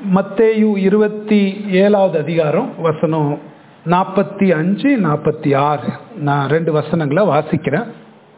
மத்தேயு இருபத்தி ஏழாவது அதிகாரம் வசனம் நாற்பத்தி அஞ்சு நாற்பத்தி ஆறு நான் ரெண்டு வசனங்களை வாசிக்கிறேன்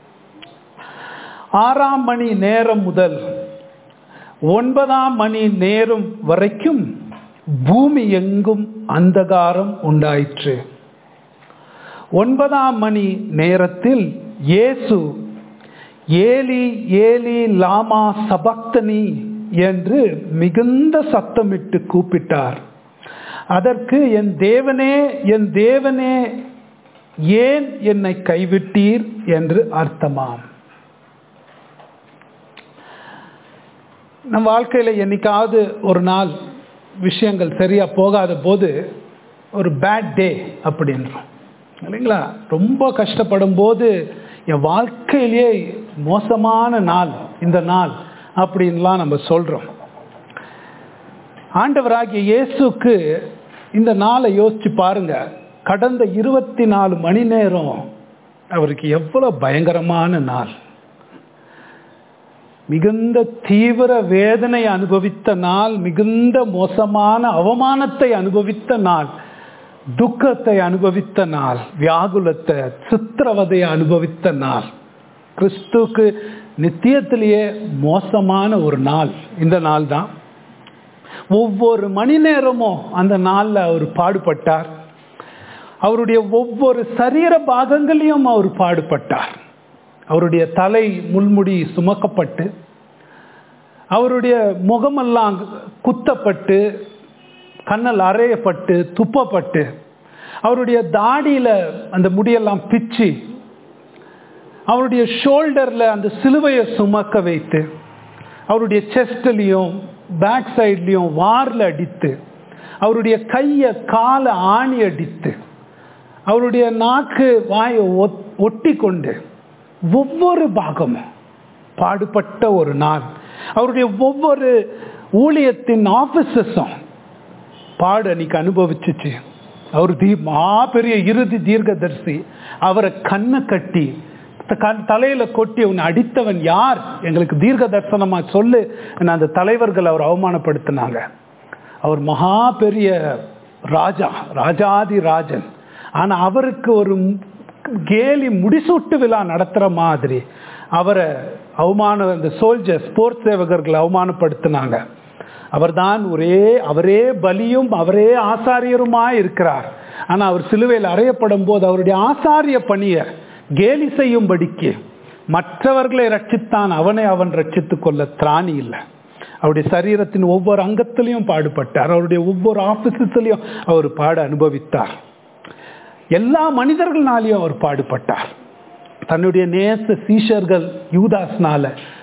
ஆறாம் மணி நேரம் முதல் ஒன்பதாம் மணி நேரம் வரைக்கும் பூமி எங்கும் அந்தகாரம் உண்டாயிற்று ஒன்பதாம் மணி நேரத்தில் இயேசு ஏலி ஏலி லாமா சபக்தனி என்று மிகுந்த சத்தமிட்டு கூப்பிட்டார் அதற்கு என் தேவனே என் தேவனே ஏன் என்னை கைவிட்டீர் என்று அர்த்தமாம் நம் வாழ்க்கையில் என்னைக்காவது ஒரு நாள் விஷயங்கள் சரியா போகாத போது ஒரு பேட் டே அப்படின்றோம் இல்லைங்களா ரொம்ப கஷ்டப்படும் போது என் வாழ்க்கையிலேயே மோசமான நாள் இந்த நாள் அப்படின்லாம் நம்ம சொல்றோம் ஆண்டவராகிய இயேசுக்கு இந்த நாளை யோசிச்சு பாருங்க கடந்த இருபத்தி நாலு மணி நேரம் அவருக்கு எவ்வளவு பயங்கரமான நாள் மிகுந்த தீவிர வேதனை அனுபவித்த நாள் மிகுந்த மோசமான அவமானத்தை அனுபவித்த நாள் துக்கத்தை அனுபவித்த நாள் வியாகுலத்தை சித்திரவதையை அனுபவித்த நாள் கிறிஸ்துக்கு நித்தியத்திலேயே மோசமான ஒரு நாள் இந்த நாள் தான் ஒவ்வொரு மணி நேரமும் அந்த நாளில் அவர் பாடுபட்டார் அவருடைய ஒவ்வொரு சரீர பாகங்களையும் அவர் பாடுபட்டார் அவருடைய தலை முள்முடி சுமக்கப்பட்டு அவருடைய முகமெல்லாம் குத்தப்பட்டு கண்ணல் அறையப்பட்டு துப்பப்பட்டு அவருடைய தாடியில் அந்த முடியெல்லாம் பிச்சு அவருடைய ஷோல்டரில் அந்த சிலுவையை சுமக்க வைத்து அவருடைய செஸ்ட்லேயும் பேக் சைட்லேயும் வாரில் அடித்து அவருடைய கையை காலை ஆணி அடித்து அவருடைய நாக்கு வாயை ஒட்டி கொண்டு ஒவ்வொரு பாகமும் பாடுபட்ட ஒரு நாள் அவருடைய ஒவ்வொரு ஊழியத்தின் ஆபீசஸும் பாடு அன்னைக்கு அனுபவிச்சிச்சு அவர் தீ மாபெரிய இறுதி தீர்க்கதரிசி அவரை கண்ணை கட்டி தலையில கொட்டி உன்னை அடித்தவன் யார் எங்களுக்கு தீர்க்க தரிசனமா சொல்லு அந்த தலைவர்கள் அவர் அவமானப்படுத்தினாங்க அவர் மகா பெரிய ராஜா ராஜாதி ராஜன் ஆனா அவருக்கு ஒரு கேலி முடிசூட்டு விழா நடத்துற மாதிரி அவரை அவமான இந்த சோல்ஜர்ஸ் போர் சேவகர்கள் அவமானப்படுத்தினாங்க அவர்தான் ஒரே அவரே பலியும் அவரே ஆசாரியருமா இருக்கிறார் ஆனா அவர் சிலுவையில் அறையப்படும் போது அவருடைய ஆசாரிய பணியை கேலி செய்யும்படிக்கு மற்றவர்களை ரட்சித்தான் அவனை அவன் ரட்சித்துக் கொள்ள திராணி இல்லை அவருடைய சரீரத்தின் ஒவ்வொரு அங்கத்திலையும் பாடுபட்டார் அவருடைய ஒவ்வொரு ஆபீசத்திலையும் அவர் பாட அனுபவித்தார் எல்லா மனிதர்களாலையும் அவர் பாடுபட்டார் தன்னுடைய நேச சீஷர்கள் யூதாஸ்னால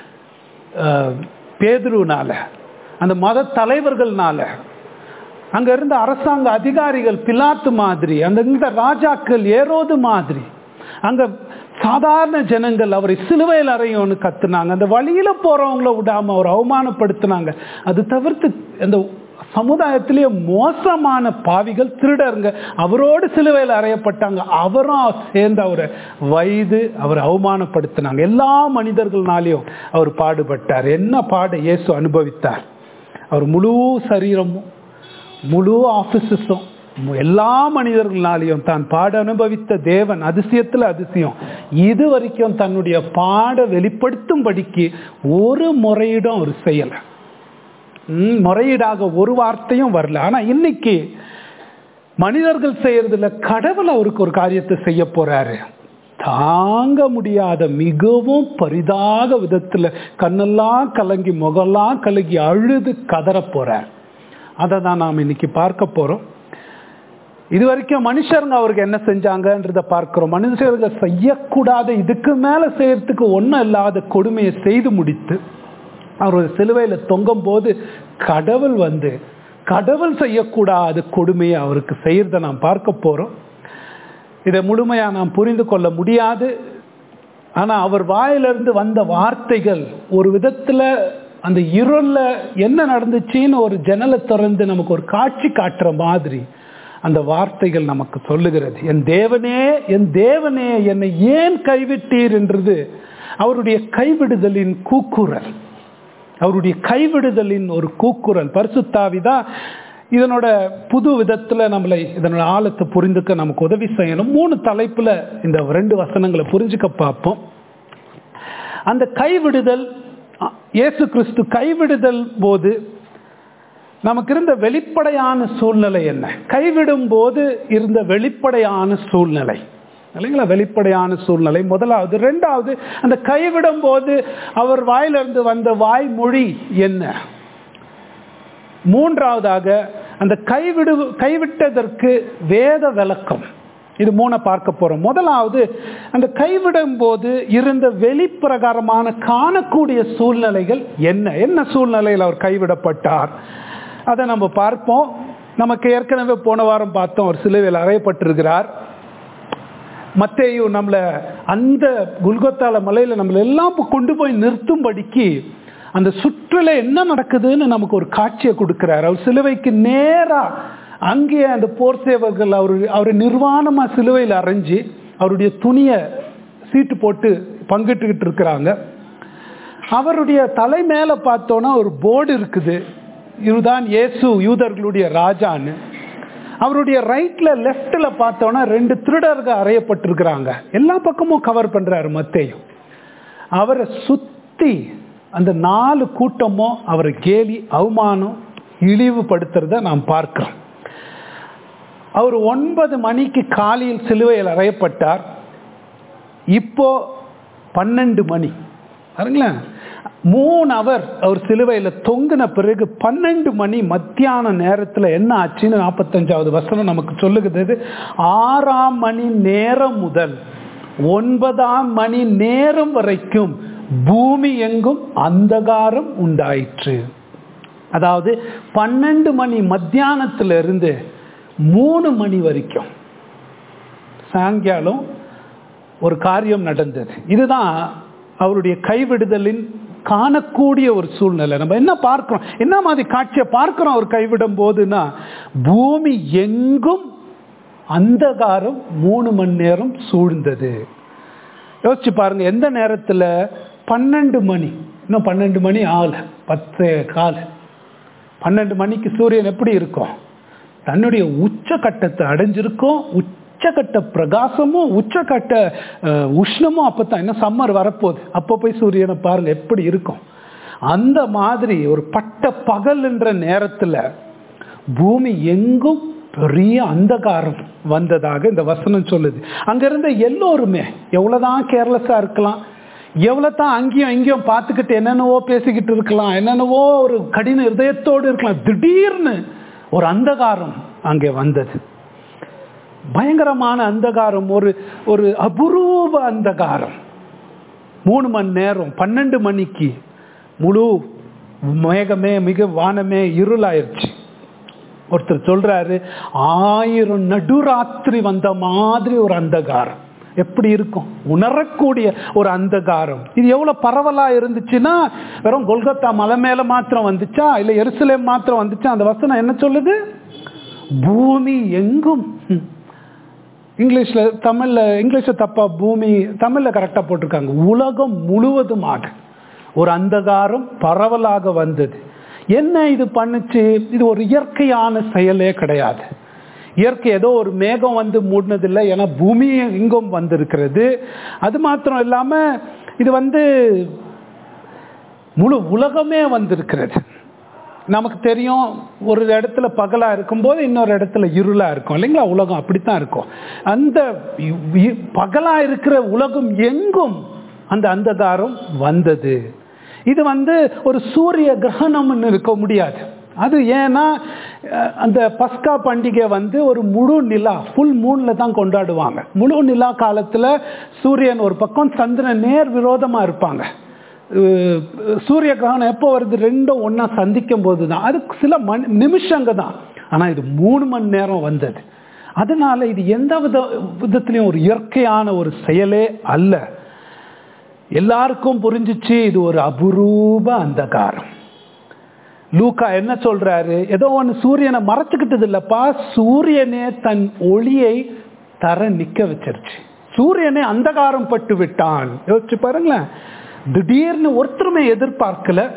பேதுருனால அந்த மத தலைவர்கள்னால அங்க இருந்த அரசாங்க அதிகாரிகள் பிலாத்து மாதிரி அந்த இருந்த ராஜாக்கள் ஏரோது மாதிரி அங்க சாதாரண ஜனங்கள் அவரை சிலுவையில் அறையும்னு கத்துனாங்க அந்த வழியில போறவங்கள விடாம அவர் அவமானப்படுத்தினாங்க அது தவிர்த்து அந்த சமுதாயத்திலேயே மோசமான பாவிகள் திருடருங்க அவரோடு சிலுவையில் அறையப்பட்டாங்க அவரும் சேர்ந்து அவரை வயது அவர் அவமானப்படுத்தினாங்க எல்லா மனிதர்கள்னாலையும் அவர் பாடுபட்டார் என்ன பாட இயேசு அனுபவித்தார் அவர் முழு சரீரமும் முழு ஆபீசஸும் எல்லா மனிதர்களாலையும் தான் பாட அனுபவித்த தேவன் அதிசயத்தில் அதிசயம் இது வரைக்கும் தன்னுடைய பாட வெளிப்படுத்தும்படிக்கு ஒரு முறையீடும் அவர் செய்யலை முறையீடாக ஒரு வார்த்தையும் வரல ஆனா இன்னைக்கு மனிதர்கள் செய்யறதுல கடவுள் அவருக்கு ஒரு காரியத்தை செய்ய போறாரு தாங்க முடியாத மிகவும் பரிதாக விதத்துல கண்ணெல்லாம் கலங்கி முகெல்லாம் கலங்கி அழுது கதற போறார் அதை தான் நாம் இன்னைக்கு பார்க்க போறோம் இது வரைக்கும் மனுஷருங்க அவருக்கு என்ன செஞ்சாங்கன்றத பார்க்கிறோம் மனுஷர்கள் செய்யக்கூடாத இதுக்கு மேல செய்யறதுக்கு ஒன்றும் இல்லாத கொடுமையை செய்து முடித்து அவர் ஒரு சிலுவையில் தொங்கும் போது கடவுள் வந்து கடவுள் செய்யக்கூடாத கொடுமையை அவருக்கு செய்யறத நாம் பார்க்க போறோம் இதை முழுமையா நாம் புரிந்து கொள்ள முடியாது ஆனா அவர் வாயிலிருந்து வந்த வார்த்தைகள் ஒரு விதத்துல அந்த இருள என்ன நடந்துச்சுன்னு ஒரு ஜன்னலை திறந்து நமக்கு ஒரு காட்சி காட்டுற மாதிரி அந்த வார்த்தைகள் நமக்கு சொல்லுகிறது என் தேவனே என் தேவனே என்னை ஏன் கைவிட்டீர் என்றது அவருடைய கைவிடுதலின் கூக்குரல் அவருடைய கைவிடுதலின் ஒரு கூக்குரல் பரிசுத்தாவி தான் இதனோட புது விதத்தில் நம்மளை இதனோட ஆழத்தை புரிந்துக்க நமக்கு உதவி செய்யணும் மூணு தலைப்பில் இந்த ரெண்டு வசனங்களை புரிஞ்சுக்க பார்ப்போம் அந்த கைவிடுதல் இயேசு கிறிஸ்து கைவிடுதல் போது நமக்கு இருந்த வெளிப்படையான சூழ்நிலை என்ன கைவிடும் போது இருந்த வெளிப்படையான சூழ்நிலை இல்லைங்களா வெளிப்படையான சூழ்நிலை முதலாவது ரெண்டாவது அந்த கைவிடும் போது அவர் வாயிலிருந்து வந்த வாய்மொழி என்ன மூன்றாவதாக அந்த கைவிடு கைவிட்டதற்கு வேத விளக்கம் இது மூணை பார்க்க போறோம் முதலாவது அந்த கைவிடும் போது இருந்த வெளிப்பிரகாரமான காணக்கூடிய சூழ்நிலைகள் என்ன என்ன சூழ்நிலையில் அவர் கைவிடப்பட்டார் அதை நம்ம பார்ப்போம் நமக்கு ஏற்கனவே போன வாரம் பார்த்தோம் ஒரு சிலுவையில் அறையப்பட்டிருக்கிறார் மத்தேயும் நம்மளை அந்த குல்கத்தால மலையில் நம்மளை எல்லாம் கொண்டு போய் நிறுத்தும்படிக்கு அந்த சுற்றுல என்ன நடக்குதுன்னு நமக்கு ஒரு காட்சியை கொடுக்கிறார் அவர் சிலுவைக்கு நேராக அங்கே அந்த போர் சேவர்கள் அவர் அவர் நிர்வாணமாக சிலுவையில் அரைஞ்சி அவருடைய துணியை சீட்டு போட்டு பங்கிட்டுக்கிட்டு இருக்கிறாங்க அவருடைய தலை மேலே பார்த்தோன்னா ஒரு போர்டு இருக்குது இதுதான் இயேசு யூதர்களுடைய ராஜான்னு அவருடைய ரைட்ல லெஃப்ட்ல பார்த்தோன்னா ரெண்டு திருடர்கள் அறையப்பட்டிருக்கிறாங்க எல்லா பக்கமும் கவர் பண்றாரு மத்தையும் அவரை சுத்தி அந்த நாலு கூட்டமும் அவரை கேலி அவமானம் இழிவுபடுத்துறத நாம் பார்க்கிறோம் அவர் ஒன்பது மணிக்கு காலையில் சிலுவையில் அறையப்பட்டார் இப்போ பன்னெண்டு மணி பாருங்களேன் மூணு அவர் அவர் சிலுவையில் தொங்கின பிறகு பன்னெண்டு மணி மத்தியான நேரத்தில் என்ன ஆச்சுன்னு நாற்பத்தஞ்சாவது வசனம் நமக்கு சொல்லுகிறது ஆறாம் மணி நேரம் முதல் ஒன்பதாம் மணி நேரம் வரைக்கும் பூமி எங்கும் அந்தகாரம் உண்டாயிற்று அதாவது பன்னெண்டு மணி மத்தியானத்துல இருந்து மூணு மணி வரைக்கும் சாயங்காலம் ஒரு காரியம் நடந்தது இதுதான் அவருடைய கைவிடுதலின் காணக்கூடிய ஒரு சூழ்நிலை நம்ம என்ன பார்க்கிறோம் என்ன மாதிரி காட்சியை பார்க்கிறோம் அவர் கைவிடும் போதுன்னா பூமி எங்கும் அந்தகாரம் மூணு மணி நேரம் சூழ்ந்தது யோசிச்சு பாருங்க எந்த நேரத்தில் பன்னெண்டு மணி இன்னும் பன்னெண்டு மணி ஆகல பத்து கால் பன்னெண்டு மணிக்கு சூரியன் எப்படி இருக்கும் தன்னுடைய உச்சக்கட்டத்தை அடைஞ்சிருக்கும் உச்சக்கட்ட பிரகாசமும் உச்சக்கட்ட உஷ்ணமும் அப்போ தான் இன்னும் சம்மர் வரப்போகுது அப்போ போய் சூரியனை பாருங்க எப்படி இருக்கும் அந்த மாதிரி ஒரு பட்ட பகல்ன்ற நேரத்தில் பூமி எங்கும் பெரிய அந்தகாரம் வந்ததாக இந்த வசனம் சொல்லுது அங்க இருந்த எல்லோருமே எவ்வளவுதான் கேர்லெஸ்ஸா இருக்கலாம் எவ்வளவு தான் அங்கேயும் இங்கேயும் பார்த்துக்கிட்டு என்னென்னவோ பேசிக்கிட்டு இருக்கலாம் என்னென்னவோ ஒரு கடின இதயத்தோடு இருக்கலாம் திடீர்னு ஒரு அந்தகாரம் அங்கே வந்தது பயங்கரமான அந்தகாரம் ஒரு ஒரு அபூர்வ அந்தகாரம் மூணு மணி நேரம் பன்னெண்டு மணிக்கு முழு மேகமே மிக வானமே இருளாயிருச்சு ஒருத்தர் சொல்றாரு ஆயிரம் நடுராத்திரி வந்த மாதிரி ஒரு அந்தகாரம் எப்படி இருக்கும் உணரக்கூடிய ஒரு அந்தகாரம் இது எவ்வளவு பரவலா இருந்துச்சுன்னா வெறும் கொல்கத்தா மலை மேல மாத்திரம் வந்துச்சா இல்ல எருசலேம் மாத்திரம் வந்துச்சா அந்த வசனம் என்ன சொல்லுது பூமி எங்கும் இங்கிலீஷ்ல தமிழ்ல இங்கிலீஷ்ல தப்பா பூமி தமிழ்ல கரெக்டா போட்டிருக்காங்க உலகம் முழுவதுமாக ஒரு அந்தகாரம் பரவலாக வந்தது என்ன இது பண்ணுச்சு இது ஒரு இயற்கையான செயலே கிடையாது இயற்கை ஏதோ ஒரு மேகம் வந்து மூடினதில்லை ஏன்னா பூமி இங்கும் வந்திருக்கிறது அது மாத்திரம் இல்லாம இது வந்து முழு உலகமே வந்திருக்கிறது நமக்கு தெரியும் ஒரு இடத்துல பகலா இருக்கும்போது இன்னொரு இடத்துல இருளா இருக்கும் இல்லைங்களா உலகம் அப்படித்தான் இருக்கும் அந்த பகலா இருக்கிற உலகம் எங்கும் அந்த அந்தகாரம் வந்தது இது வந்து ஒரு சூரிய கிரகணம்னு இருக்க முடியாது அது ஏன்னா அந்த பஸ்கா பண்டிகை வந்து ஒரு முழு நிலா ஃபுல் மூணில் தான் கொண்டாடுவாங்க முழு நிலா காலத்தில் சூரியன் ஒரு பக்கம் சந்திரன் நேர் விரோதமாக இருப்பாங்க சூரிய கிரகணம் எப்போ வருது ரெண்டும் ஒன்றா சந்திக்கும் போது தான் அது சில மணி நிமிஷங்க தான் ஆனால் இது மூணு மணி நேரம் வந்தது அதனால இது எந்த வித விதத்திலையும் ஒரு இயற்கையான ஒரு செயலே அல்ல எல்லாருக்கும் புரிஞ்சிச்சு இது ஒரு அபுரூப அந்தகாரம் லூக்கா என்ன சொல்றாரு ஏதோ ஒன்று சூரியனை மறைச்சுக்கிட்டது இல்லப்பா சூரியனே தன் ஒளியை தர நிக்க வச்சிருச்சு சூரியனே அந்தகாரம் பட்டு விட்டான் யோசிச்சு பாருங்களேன் திடீர்னு ஒருத்தருமே எதிர்பார்க்கல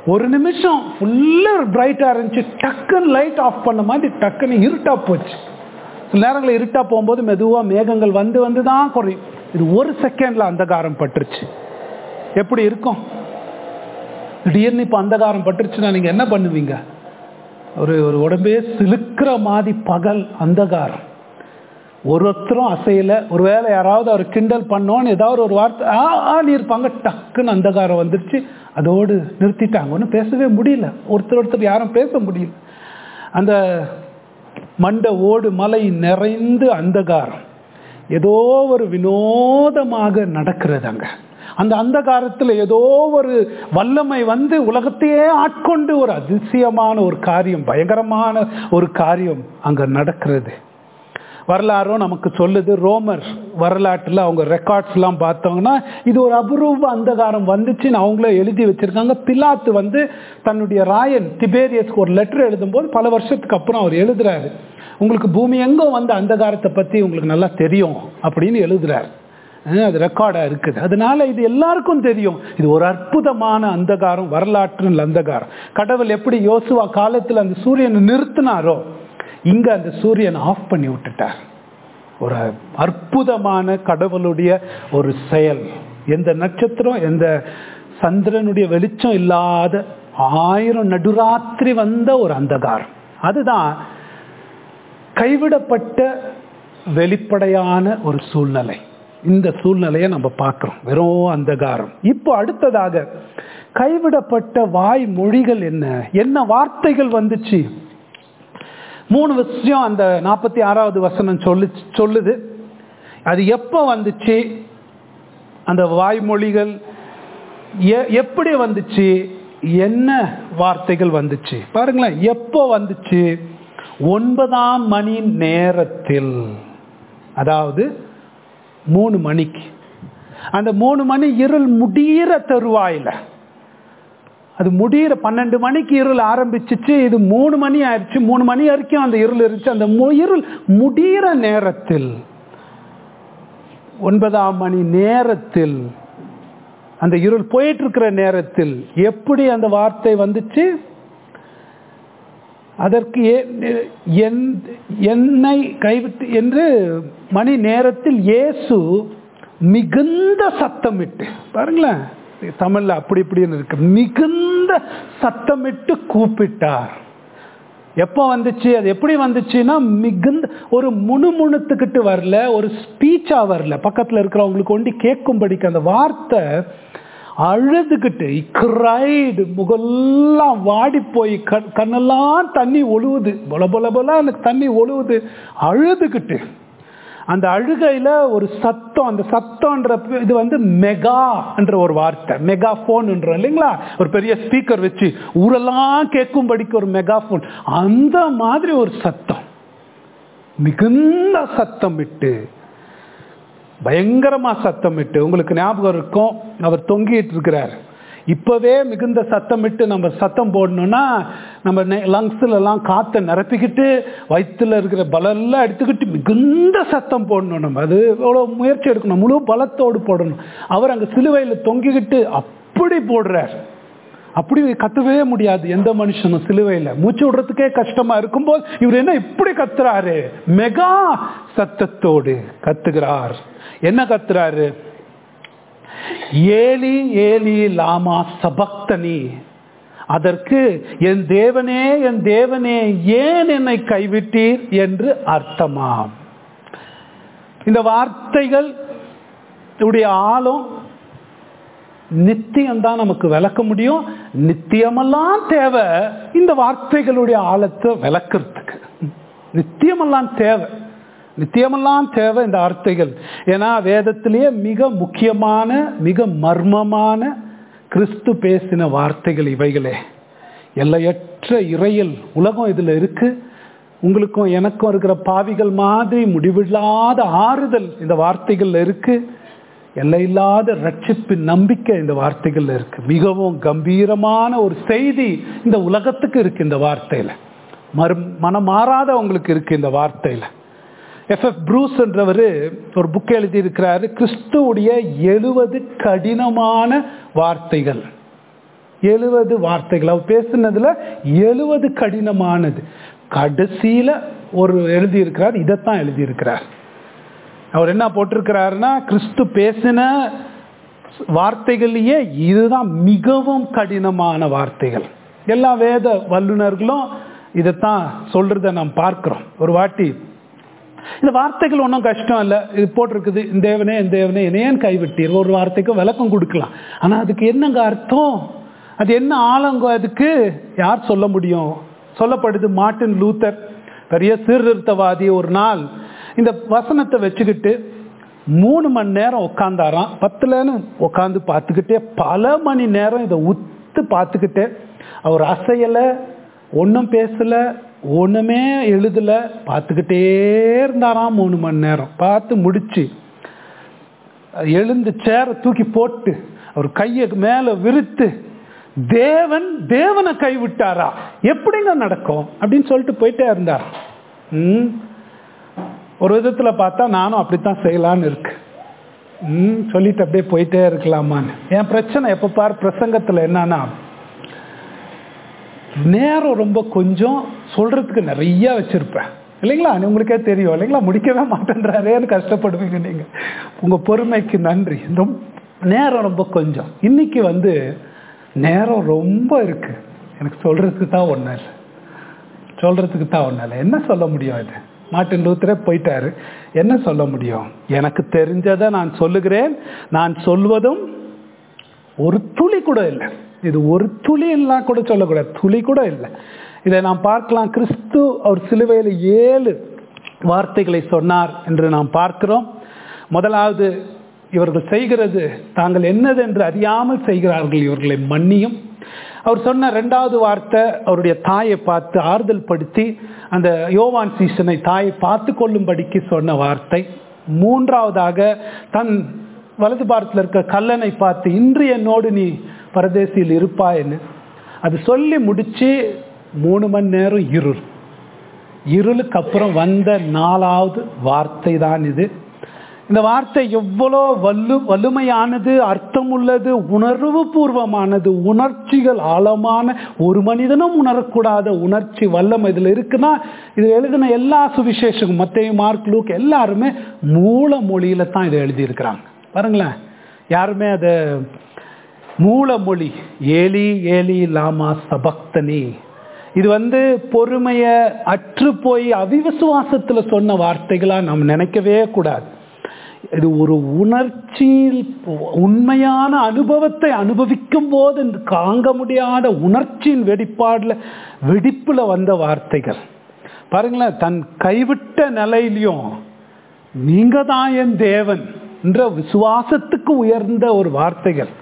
ஒரு நிமிஷம் ஃபுல்லா பிரைட்டா இருந்துச்சு டக்குன்னு லைட் ஆஃப் பண்ண மாதிரி டக்குன்னு இருட்டா போச்சு சில நேரங்களில் இருட்டா போகும்போது மெதுவா மேகங்கள் வந்து வந்து தான் குறையும் இது ஒரு செகண்ட்ல அந்தகாரம் பட்டுருச்சு எப்படி இருக்கும் திடீர்னு இப்போ அந்தகாரம் பட்டுருச்சுன்னா நீங்க என்ன பண்ணுவீங்க ஒரு ஒரு உடம்பே சிலுக்கிற மாதிரி பகல் அந்தகாரம் ஒருத்தரும் அசையல ஒருவேளை யாராவது அவர் கிண்டல் பண்ணோன்னு ஏதாவது ஒரு வார்த்தை ஆ ஆன்னு இருப்பாங்க டக்குன்னு அந்தகாரம் வந்துருச்சு அதோடு நிறுத்திட்டாங்க ஒன்றும் பேசவே முடியல ஒருத்தர் ஒருத்தர் யாரும் பேச முடியல அந்த மண்ட ஓடு மலை நிறைந்து அந்தகாரம் ஏதோ ஒரு வினோதமாக நடக்கிறது அங்க அந்த அந்தகாரத்தில் ஏதோ ஒரு வல்லமை வந்து உலகத்தையே ஆட்கொண்டு ஒரு அதிசயமான ஒரு காரியம் பயங்கரமான ஒரு காரியம் அங்க நடக்கிறது வரலாறும் நமக்கு சொல்லுது ரோமர் வரலாற்றில் அவங்க ரெக்கார்ட்ஸ்லாம் பார்த்தோங்கன்னா இது ஒரு அபூர்வ அந்தகாரம் வந்துச்சுன்னு அவங்களே எழுதி வச்சிருக்காங்க பிலாத்து வந்து தன்னுடைய ராயன் திபேரியஸ்க்கு ஒரு லெட்டர் எழுதும்போது பல வருஷத்துக்கு அப்புறம் அவர் எழுதுறாரு உங்களுக்கு பூமி எங்கோ வந்த அந்தகாரத்தை பற்றி உங்களுக்கு நல்லா தெரியும் அப்படின்னு எழுதுறாரு அஹ் அது ரெக்கார்டாக இருக்குது அதனால இது எல்லாருக்கும் தெரியும் இது ஒரு அற்புதமான அந்தகாரம் வரலாற்றில் அந்தகாரம் கடவுள் எப்படி யோசுவா காலத்தில் அந்த சூரியனை நிறுத்தினாரோ இங்க அந்த சூரியனை ஆஃப் பண்ணி விட்டுட்டார் ஒரு அற்புதமான கடவுளுடைய ஒரு செயல் எந்த நட்சத்திரம் எந்த சந்திரனுடைய வெளிச்சம் இல்லாத ஆயிரம் நடுராத்திரி வந்த ஒரு அந்தகாரம் அதுதான் கைவிடப்பட்ட வெளிப்படையான ஒரு சூழ்நிலை இந்த சூழ்நிலையை நம்ம பார்க்கிறோம் வெறும் அந்தகாரம் இப்போ அடுத்ததாக கைவிடப்பட்ட வாய் மொழிகள் என்ன என்ன வார்த்தைகள் வந்துச்சு மூணு விஷயம் அந்த நாற்பத்தி ஆறாவது வசனம் சொல்லு சொல்லுது அது எப்போ வந்துச்சு அந்த வாய்மொழிகள் எ- எப்படி வந்துச்சு என்ன வார்த்தைகள் வந்துச்சு பாருங்களேன் எப்போ வந்துச்சு ஒன்பதாம் மணி நேரத்தில் அதாவது மூணு மணிக்கு அந்த மூணு மணி இருள் முடியிற தருவாயில அது முடியிற பன்னெண்டு மணிக்கு இருள் ஆரம்பிச்சிச்சு இது மூணு மணி ஆயிடுச்சு மூணு மணி வரைக்கும் அந்த இருள் இருந்துச்சு அந்த மு- இருள் முடியிற நேரத்தில் ஒன்பதாம் மணி நேரத்தில் அந்த இருள் போயிட்டு இருக்கிற நேரத்தில் எப்படி அந்த வார்த்தை வந்துச்சு அதற்கு ஏ- என்- என்னை கைவிட்டு என்று மணி நேரத்தில் இயேசு மிகுந்த சத்தமிட்டு பாருங்களேன் தமிழ்ல அப்படி இப்படின்னு இருக்கு மிகுந்த சத்தமிட்டு கூப்பிட்டார் எப்போ வந்துச்சு அது எப்படி வந்துச்சுன்னா மிகுந்த ஒரு முணுமுணுத்துக்கிட்டு வரல ஒரு ஸ்பீச்சா வரல பக்கத்துல இருக்கிறவங்களுக்கு ஒண்டி கேட்கும்படிக்கு அந்த வார்த்தை அழுதுகிட்டு கிரைடு முகெல்லாம் வாடி போய் கண் கண்ணெல்லாம் தண்ணி ஒழுவுது பொல பொல பொல எனக்கு தண்ணி ஒழுவுது அழுதுகிட்டு அந்த அழுகையில ஒரு சத்தம் அந்த சத்தம்ன்ற பே- இது வந்து மெகா என்ற ஒரு வார்த்தை மெகா போன்ன்றோம் இல்லைங்களா ஒரு பெரிய ஸ்பீக்கர் வச்சு ஊரெல்லாம் கேட்கும்படிக்கு ஒரு மெகா போன் அந்த மாதிரி ஒரு சத்தம் மிகுந்த சத்தம் விட்டு பயங்கரமா சத்தமிட்டு உங்களுக்கு ஞாபகம் இருக்கும் அவர் தொங்கிட்டு இருக்கிறார் இப்பவே மிகுந்த சத்தமிட்டு நம்ம சத்தம் போடணும்னா நம்ம லங்ஸ்ல எல்லாம் காத்தை நிரப்பிக்கிட்டு வயிற்றுல இருக்கிற பலெல்லாம் எடுத்துக்கிட்டு மிகுந்த சத்தம் போடணும் நம்ம அது எவ்வளோ முயற்சி எடுக்கணும் முழு பலத்தோடு போடணும் அவர் அங்க சிலுவையில தொங்கிக்கிட்டு அப்படி போடுறார் அப்படி கத்தவே முடியாது எந்த மனுஷனும் சிலுவையில் மூச்சு விடுறதுக்கே கஷ்டமா இருக்கும்போது இவர் என்ன இப்படி கத்துறாரு மெகா சத்தத்தோடு கத்துகிறார் என்ன கத்துறாரு ஏலி ஏலி லாமா சபக்தனி அதற்கு என் தேவனே என் தேவனே ஏன் என்னை கைவிட்டீர் என்று அர்த்தமாம் இந்த வார்த்தைகள் உடைய ஆழம் நித்தியம்தான் நமக்கு விளக்க முடியும் நித்தியமெல்லாம் தேவை இந்த வார்த்தைகளுடைய ஆழத்தை விளக்குறதுக்கு நித்தியமெல்லாம் தேவை நித்தியமெல்லாம் தேவை இந்த வார்த்தைகள் ஏன்னா வேதத்திலேயே மிக முக்கியமான மிக மர்மமான கிறிஸ்து பேசின வார்த்தைகள் இவைகளே எல்லையற்ற இறையல் உலகம் இதுல இருக்கு உங்களுக்கும் எனக்கும் இருக்கிற பாவிகள் மாதிரி முடிவில்லாத ஆறுதல் இந்த வார்த்தைகள்ல இருக்கு எல்லையில்லாத ரட்சிப்பின் நம்பிக்கை இந்த வார்த்தைகள்ல இருக்கு மிகவும் கம்பீரமான ஒரு செய்தி இந்த உலகத்துக்கு இருக்கு இந்த வார்த்தையில மறு மனம் மாறாதவங்களுக்கு இருக்கு இந்த வார்த்தையில எஃப் எஃப் ப்ரூஸ் என்றவர் ஒரு புக் எழுதி இருக்கிறாரு கிறிஸ்துவுடைய எழுபது கடினமான வார்த்தைகள் எழுபது வார்த்தைகள் அவர் பேசுனதுல எழுபது கடினமானது கடைசியில ஒரு எழுதியிருக்கிறார் இதைத்தான் எழுதியிருக்கிறார் அவர் என்ன போட்டிருக்கிறாருன்னா கிறிஸ்து பேசின வார்த்தைகள்லயே இதுதான் மிகவும் கடினமான வார்த்தைகள் எல்லா வேத வல்லுநர்களும் இதைத்தான் சொல்றத நாம் பார்க்கிறோம் ஒரு வாட்டி இந்த வார்த்தைகள் ஒன்றும் கஷ்டம் இல்லை இது போட்டிருக்குது இந்த தேவனே இந்த தேவனே என்னையேன் கைவிட்டீர் ஒரு வார்த்தைக்கு விளக்கம் கொடுக்கலாம் ஆனால் அதுக்கு என்னங்க அர்த்தம் அது என்ன ஆழங்க அதுக்கு யார் சொல்ல முடியும் சொல்லப்படுது மார்ட்டின் லூத்தர் பெரிய சீர்திருத்தவாதி ஒரு நாள் இந்த வசனத்தை வச்சுக்கிட்டு மூணு மணி நேரம் உட்காந்தாராம் பத்துலன்னு உட்காந்து பார்த்துக்கிட்டே பல மணி நேரம் இதை உத்து பார்த்துக்கிட்டே அவர் அசையலை ஒன்றும் பேசல ஒன்றுமே எழுதல பார்த்துக்கிட்டே இருந்தாராம் மூணு மணி நேரம் பார்த்து முடிச்சு எழுந்து சேரை தூக்கி போட்டு அவர் கையை மேலே விரித்து தேவன் தேவனை கைவிட்டாரா எப்படிங்க நடக்கும் அப்படின்னு சொல்லிட்டு போயிட்டே இருந்தார் ம் ஒரு விதத்தில் பார்த்தா நானும் அப்படித்தான் செய்யலான்னு இருக்கு ம் சொல்லிட்டு அப்படியே போயிட்டே இருக்கலாமான்னு என் பிரச்சனை எப்போ பார் பிரசங்கத்தில் என்னன்னா நேரம் ரொம்ப கொஞ்சம் சொல்றதுக்கு நிறைய வச்சிருப்பேன் இல்லைங்களா உங்களுக்கே தெரியும் இல்லைங்களா முடிக்கவே மாட்டேன்றாரேன்னு கஷ்டப்படுவீங்க நீங்க உங்க பொறுமைக்கு நன்றி ரொம்ப நேரம் ரொம்ப கொஞ்சம் இன்னைக்கு வந்து நேரம் ரொம்ப இருக்கு எனக்கு சொல்றதுக்கு தான் ஒன்றும் இல்லை சொல்றதுக்கு தான் ஒன்றும் இல்லை என்ன சொல்ல முடியும் இது மார்ட்டின் லூத்தரே போயிட்டாரு என்ன சொல்ல முடியும் எனக்கு தெரிஞ்சதை நான் சொல்லுகிறேன் நான் சொல்வதும் ஒரு துளி கூட இல்லை இது ஒரு துளி எல்லாம் கூட சொல்லக்கூடாது துளி கூட இல்லை இதை நாம் பார்க்கலாம் கிறிஸ்து அவர் சிலுவையில் ஏழு வார்த்தைகளை சொன்னார் என்று நாம் பார்க்கிறோம் முதலாவது இவர்கள் செய்கிறது தாங்கள் என்னது என்று அறியாமல் செய்கிறார்கள் இவர்களை மன்னியும் அவர் சொன்ன ரெண்டாவது வார்த்தை அவருடைய தாயை பார்த்து ஆறுதல் படுத்தி அந்த யோவான் சீசனை தாயை பார்த்து கொள்ளும்படிக்கு சொன்ன வார்த்தை மூன்றாவதாக தன் வலது பாரத்தில் இருக்க கல்லனை பார்த்து இன்று என்னோடு நீ பரதேசியில் இருப்பாய்ன்னு அது சொல்லி முடிச்சு மூணு மணி நேரம் இருள் இருளுக்கு அப்புறம் வந்த நாலாவது வார்த்தை தான் இது இந்த வார்த்தை எவ்வளோ வல்லு வலிமையானது அர்த்தம் உள்ளது உணர்வு பூர்வமானது உணர்ச்சிகள் ஆழமான ஒரு மனிதனும் உணரக்கூடாத உணர்ச்சி வல்லம் இதில் இருக்குன்னா இது எழுதின எல்லா சுவிசேஷமும் மத்திய மார்க் லூக் எல்லாருமே மூல மொழியில தான் இதை எழுதியிருக்கிறாங்க பாருங்களேன் யாருமே அதை மூல மொழி ஏலி ஏலி லாமா சபக்தனி இது வந்து பொறுமைய அற்று போய் அவிவிசுவாசத்தில் சொன்ன வார்த்தைகளா நம்ம நினைக்கவே கூடாது இது ஒரு உணர்ச்சியில் உண்மையான அனுபவத்தை அனுபவிக்கும் போது காங்க முடியாத உணர்ச்சியின் வெடிப்பாடுல வெடிப்புல வந்த வார்த்தைகள் பாருங்களேன் தன் கைவிட்ட நிலையிலையும் நீங்க தான் என் தேவன் என்ற விசுவாசத்துக்கு உயர்ந்த ஒரு வார்த்தைகள்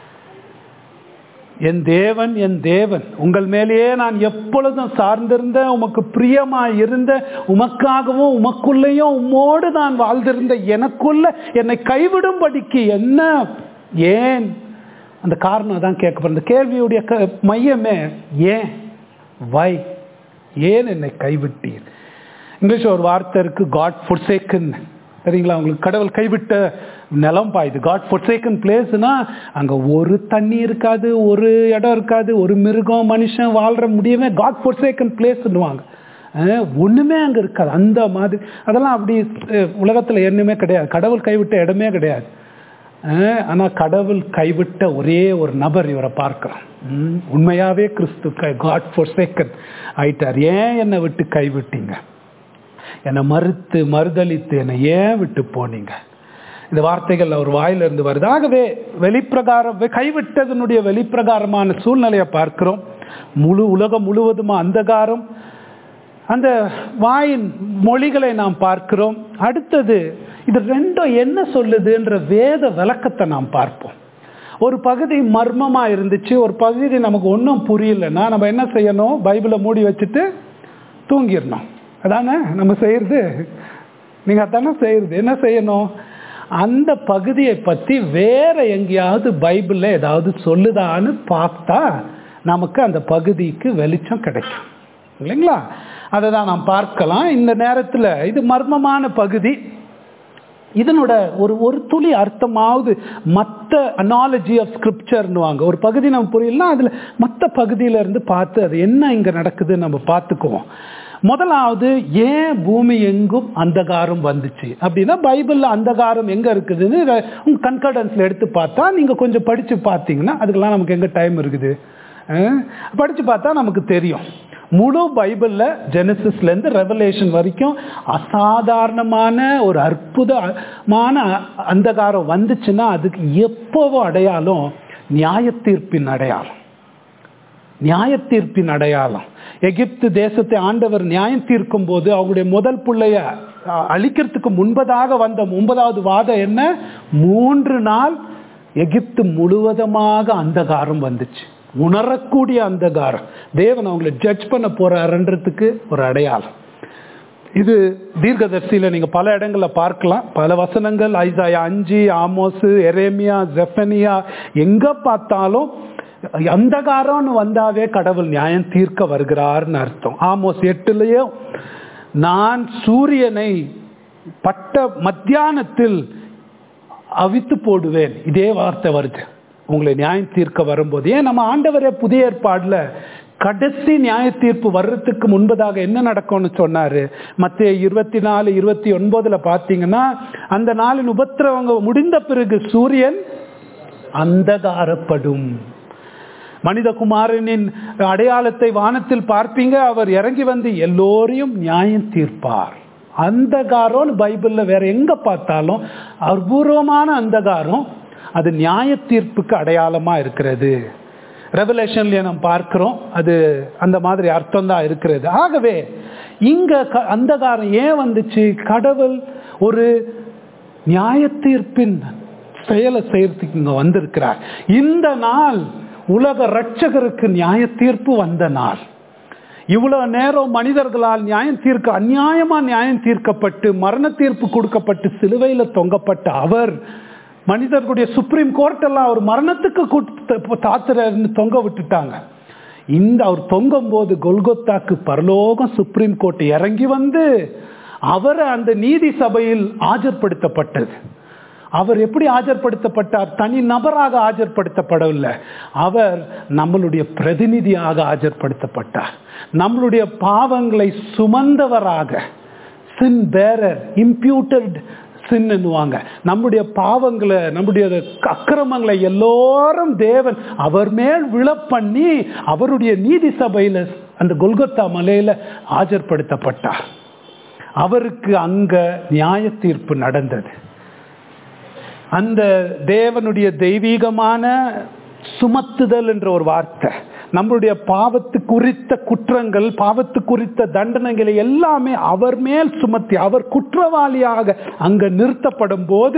என் தேவன் என் தேவன் உங்கள் மேலேயே நான் எப்பொழுதும் சார்ந்திருந்த உமக்கு பிரியமா இருந்த உமக்காகவும் உமக்குள்ளேயும் உம்மோடு நான் வாழ்ந்திருந்த எனக்குள்ள என்னை கைவிடும்படிக்கு என்ன ஏன் அந்த காரணம் தான் கேட்கப்படுற கேள்வியுடைய க மையமே ஏன் வை ஏன் என்னை கைவிட்டீர் இங்கிலீஷ் ஒரு வார்த்தை இருக்கு காட் ஃபுட்சேக்கன் சரிங்களா உங்களுக்கு கடவுள் கைவிட்ட நிலம் பாயுது காட் ஃபொர்சேக்கன் பிளேஸ்னா அங்கே ஒரு தண்ணி இருக்காது ஒரு இடம் இருக்காது ஒரு மிருகம் மனுஷன் வாழ்கிற முடியவே காட் ஃபொர்சேக்கன் பிளேஸ்ன்னுவாங்க ஒன்றுமே அங்கே இருக்காது அந்த மாதிரி அதெல்லாம் அப்படி உலகத்தில் என்னமே கிடையாது கடவுள் கைவிட்ட இடமே கிடையாது ஆனால் கடவுள் கைவிட்ட ஒரே ஒரு நபர் இவரை பார்க்குறோம் உண்மையாகவே கிறிஸ்து காட் ஃபொர்சேக்கன் ஆயிட்டார் ஏன் என்னை விட்டு கைவிட்டீங்க என்னை மறுத்து மறுதளித்து என்னை ஏன் விட்டு போனீங்க இந்த வார்த்தைகள் அவர் வாயிலிருந்து வருது ஆகவே வெளிப்பிரகாரம் கைவிட்டதனுடைய வெளிப்பிரகாரமான சூழ்நிலையை பார்க்கிறோம் முழு உலகம் முழுவதுமா அந்தகாரம் அந்த வாயின் மொழிகளை நாம் பார்க்கிறோம் அடுத்தது இது ரெண்டும் என்ன சொல்லுதுன்ற வேத விளக்கத்தை நாம் பார்ப்போம் ஒரு பகுதி மர்மமா இருந்துச்சு ஒரு பகுதி நமக்கு ஒன்றும் புரியலன்னா நம்ம என்ன செய்யணும் பைபிளை மூடி வச்சுட்டு தூங்கிடணும் அதானே நம்ம செய்யறது நீங்க அதானே செய்யறது என்ன செய்யணும் அந்த பகுதியை பத்தி வேற எங்கேயாவது பைபிள்ல ஏதாவது சொல்லுதான்னு பார்த்தா நமக்கு அந்த பகுதிக்கு வெளிச்சம் கிடைக்கும் இல்லைங்களா அதை தான் நாம் பார்க்கலாம் இந்த நேரத்தில் இது மர்மமான பகுதி இதனோட ஒரு ஒரு துளி அர்த்தமாவது மற்ற அனாலஜி ஆஃப் ஸ்கிரிப்சர்னுவாங்க ஒரு பகுதி நம்ம புரியலாம் அதில் மற்ற பகுதியில இருந்து பார்த்து அது என்ன இங்கே நடக்குதுன்னு நம்ம பார்த்துக்குவோம் முதலாவது ஏன் பூமி எங்கும் அந்தகாரம் வந்துச்சு அப்படின்னா பைபிளில் அந்தகாரம் எங்கே இருக்குதுன்னு உங்கள் கன்கர்டன்ஸில் எடுத்து பார்த்தா நீங்கள் கொஞ்சம் படித்து பார்த்தீங்கன்னா அதுக்கெல்லாம் நமக்கு எங்கே டைம் இருக்குது படித்து பார்த்தா நமக்கு தெரியும் முழு பைபிளில் ஜெனசிஸ்லேருந்து ரெவலேஷன் வரைக்கும் அசாதாரணமான ஒரு அற்புதமான அந்தகாரம் வந்துச்சுன்னா அதுக்கு எப்போவோ அடையாளம் நியாய தீர்ப்பின் அடையாளம் நியாய தீர்ப்பின் அடையாளம் எகிப்து தேசத்தை ஆண்டவர் நியாயம் தீர்க்கும் போது அவங்களுடைய முதல் பிள்ளைய அழிக்கிறதுக்கு முன்பதாக வந்த ஒன்பதாவது வாதம் என்ன மூன்று நாள் எகிப்து முழுவதுமாக அந்தகாரம் வந்துச்சு உணரக்கூடிய அந்தகாரம் தேவன் அவங்களை ஜட்ஜ் பண்ண போறாருன்றதுக்கு ஒரு அடையாளம் இது தீர்க்கதர்சியில நீங்க பல இடங்கள்ல பார்க்கலாம் பல வசனங்கள் ஐசாயா அஞ்சு ஆமோஸ் எரேமியா ஜெஃபனியா எங்க பார்த்தாலும் அந்தகாரம்னு வந்தாவே கடவுள் நியாயம் தீர்க்க வருகிறார்னு அர்த்தம் ஆமோஸ் எட்டுலயே நான் சூரியனை பட்ட மத்தியானத்தில் அவித்து போடுவேன் இதே வார்த்தை வருது உங்களை நியாயம் தீர்க்க வரும்போது ஏன் நம்ம ஆண்டவரே புதிய ஏற்பாடுல கடைசி நியாய தீர்ப்பு வர்றதுக்கு முன்பதாக என்ன நடக்கும்னு சொன்னாரு மத்திய இருபத்தி நாலு இருபத்தி ஒன்பதுல பாத்தீங்கன்னா அந்த நாளின் உபத்திரவங்க முடிந்த பிறகு சூரியன் அந்தகாரப்படும் மனிதகுமாரனின் அடையாளத்தை வானத்தில் பார்ப்பீங்க அவர் இறங்கி வந்து எல்லோரையும் நியாயம் தீர்ப்பார் அந்தகாரம் பைபிள்ல வேற எங்க பார்த்தாலும் அபூர்வமான அந்தகாரம் அது நியாய தீர்ப்புக்கு அடையாளமா இருக்கிறது ரெவலேஷன்ல நம்ம பார்க்கிறோம் அது அந்த மாதிரி அர்த்தம் தான் இருக்கிறது ஆகவே இங்க அந்தகாரம் ஏன் வந்துச்சு கடவுள் ஒரு நியாய தீர்ப்பின் செயலை செய்யறதுக்கு இங்க வந்திருக்கிறார் இந்த நாள் உலக ரட்சகருக்கு நியாய தீர்ப்பு வந்த நாள் இவ்வளவு நேரம் மனிதர்களால் நியாயம் தீர்க்க அநியாயமா நியாயம் தீர்க்கப்பட்டு மரண தீர்ப்பு கொடுக்கப்பட்டு சிலுவையில தொங்கப்பட்ட அவர் மனிதர்களுடைய சுப்ரீம் கோர்ட் எல்லாம் அவர் மரணத்துக்கு தாத்திரன்னு தொங்க விட்டுட்டாங்க இந்த அவர் தொங்கும் போது கொல்கொத்தாக்கு பரலோகம் சுப்ரீம் கோர்ட் இறங்கி வந்து அவர் அந்த நீதி சபையில் ஆஜர்படுத்தப்பட்டது அவர் எப்படி ஆஜர்படுத்தப்பட்டார் தனி நபராக ஆஜர்படுத்தப்படவில்லை அவர் நம்மளுடைய பிரதிநிதியாக ஆஜர்படுத்தப்பட்டார் நம்மளுடைய பாவங்களை சுமந்தவராக சின் பேரர் இம்ப்யூட்டட் சின்னுவாங்க நம்முடைய பாவங்களை நம்முடைய அக்கிரமங்களை எல்லோரும் தேவன் அவர் மேல் விழப்பண்ணி அவருடைய நீதி சபையில அந்த கொல்கத்தா மலையில ஆஜர்படுத்தப்பட்டார் அவருக்கு அங்க நியாய தீர்ப்பு நடந்தது அந்த தேவனுடைய தெய்வீகமான சுமத்துதல் என்ற ஒரு வார்த்தை நம்மளுடைய பாவத்து குறித்த குற்றங்கள் பாவத்து குறித்த தண்டனைகளை எல்லாமே அவர் மேல் சுமத்தி அவர் குற்றவாளியாக அங்க நிறுத்தப்படும் போது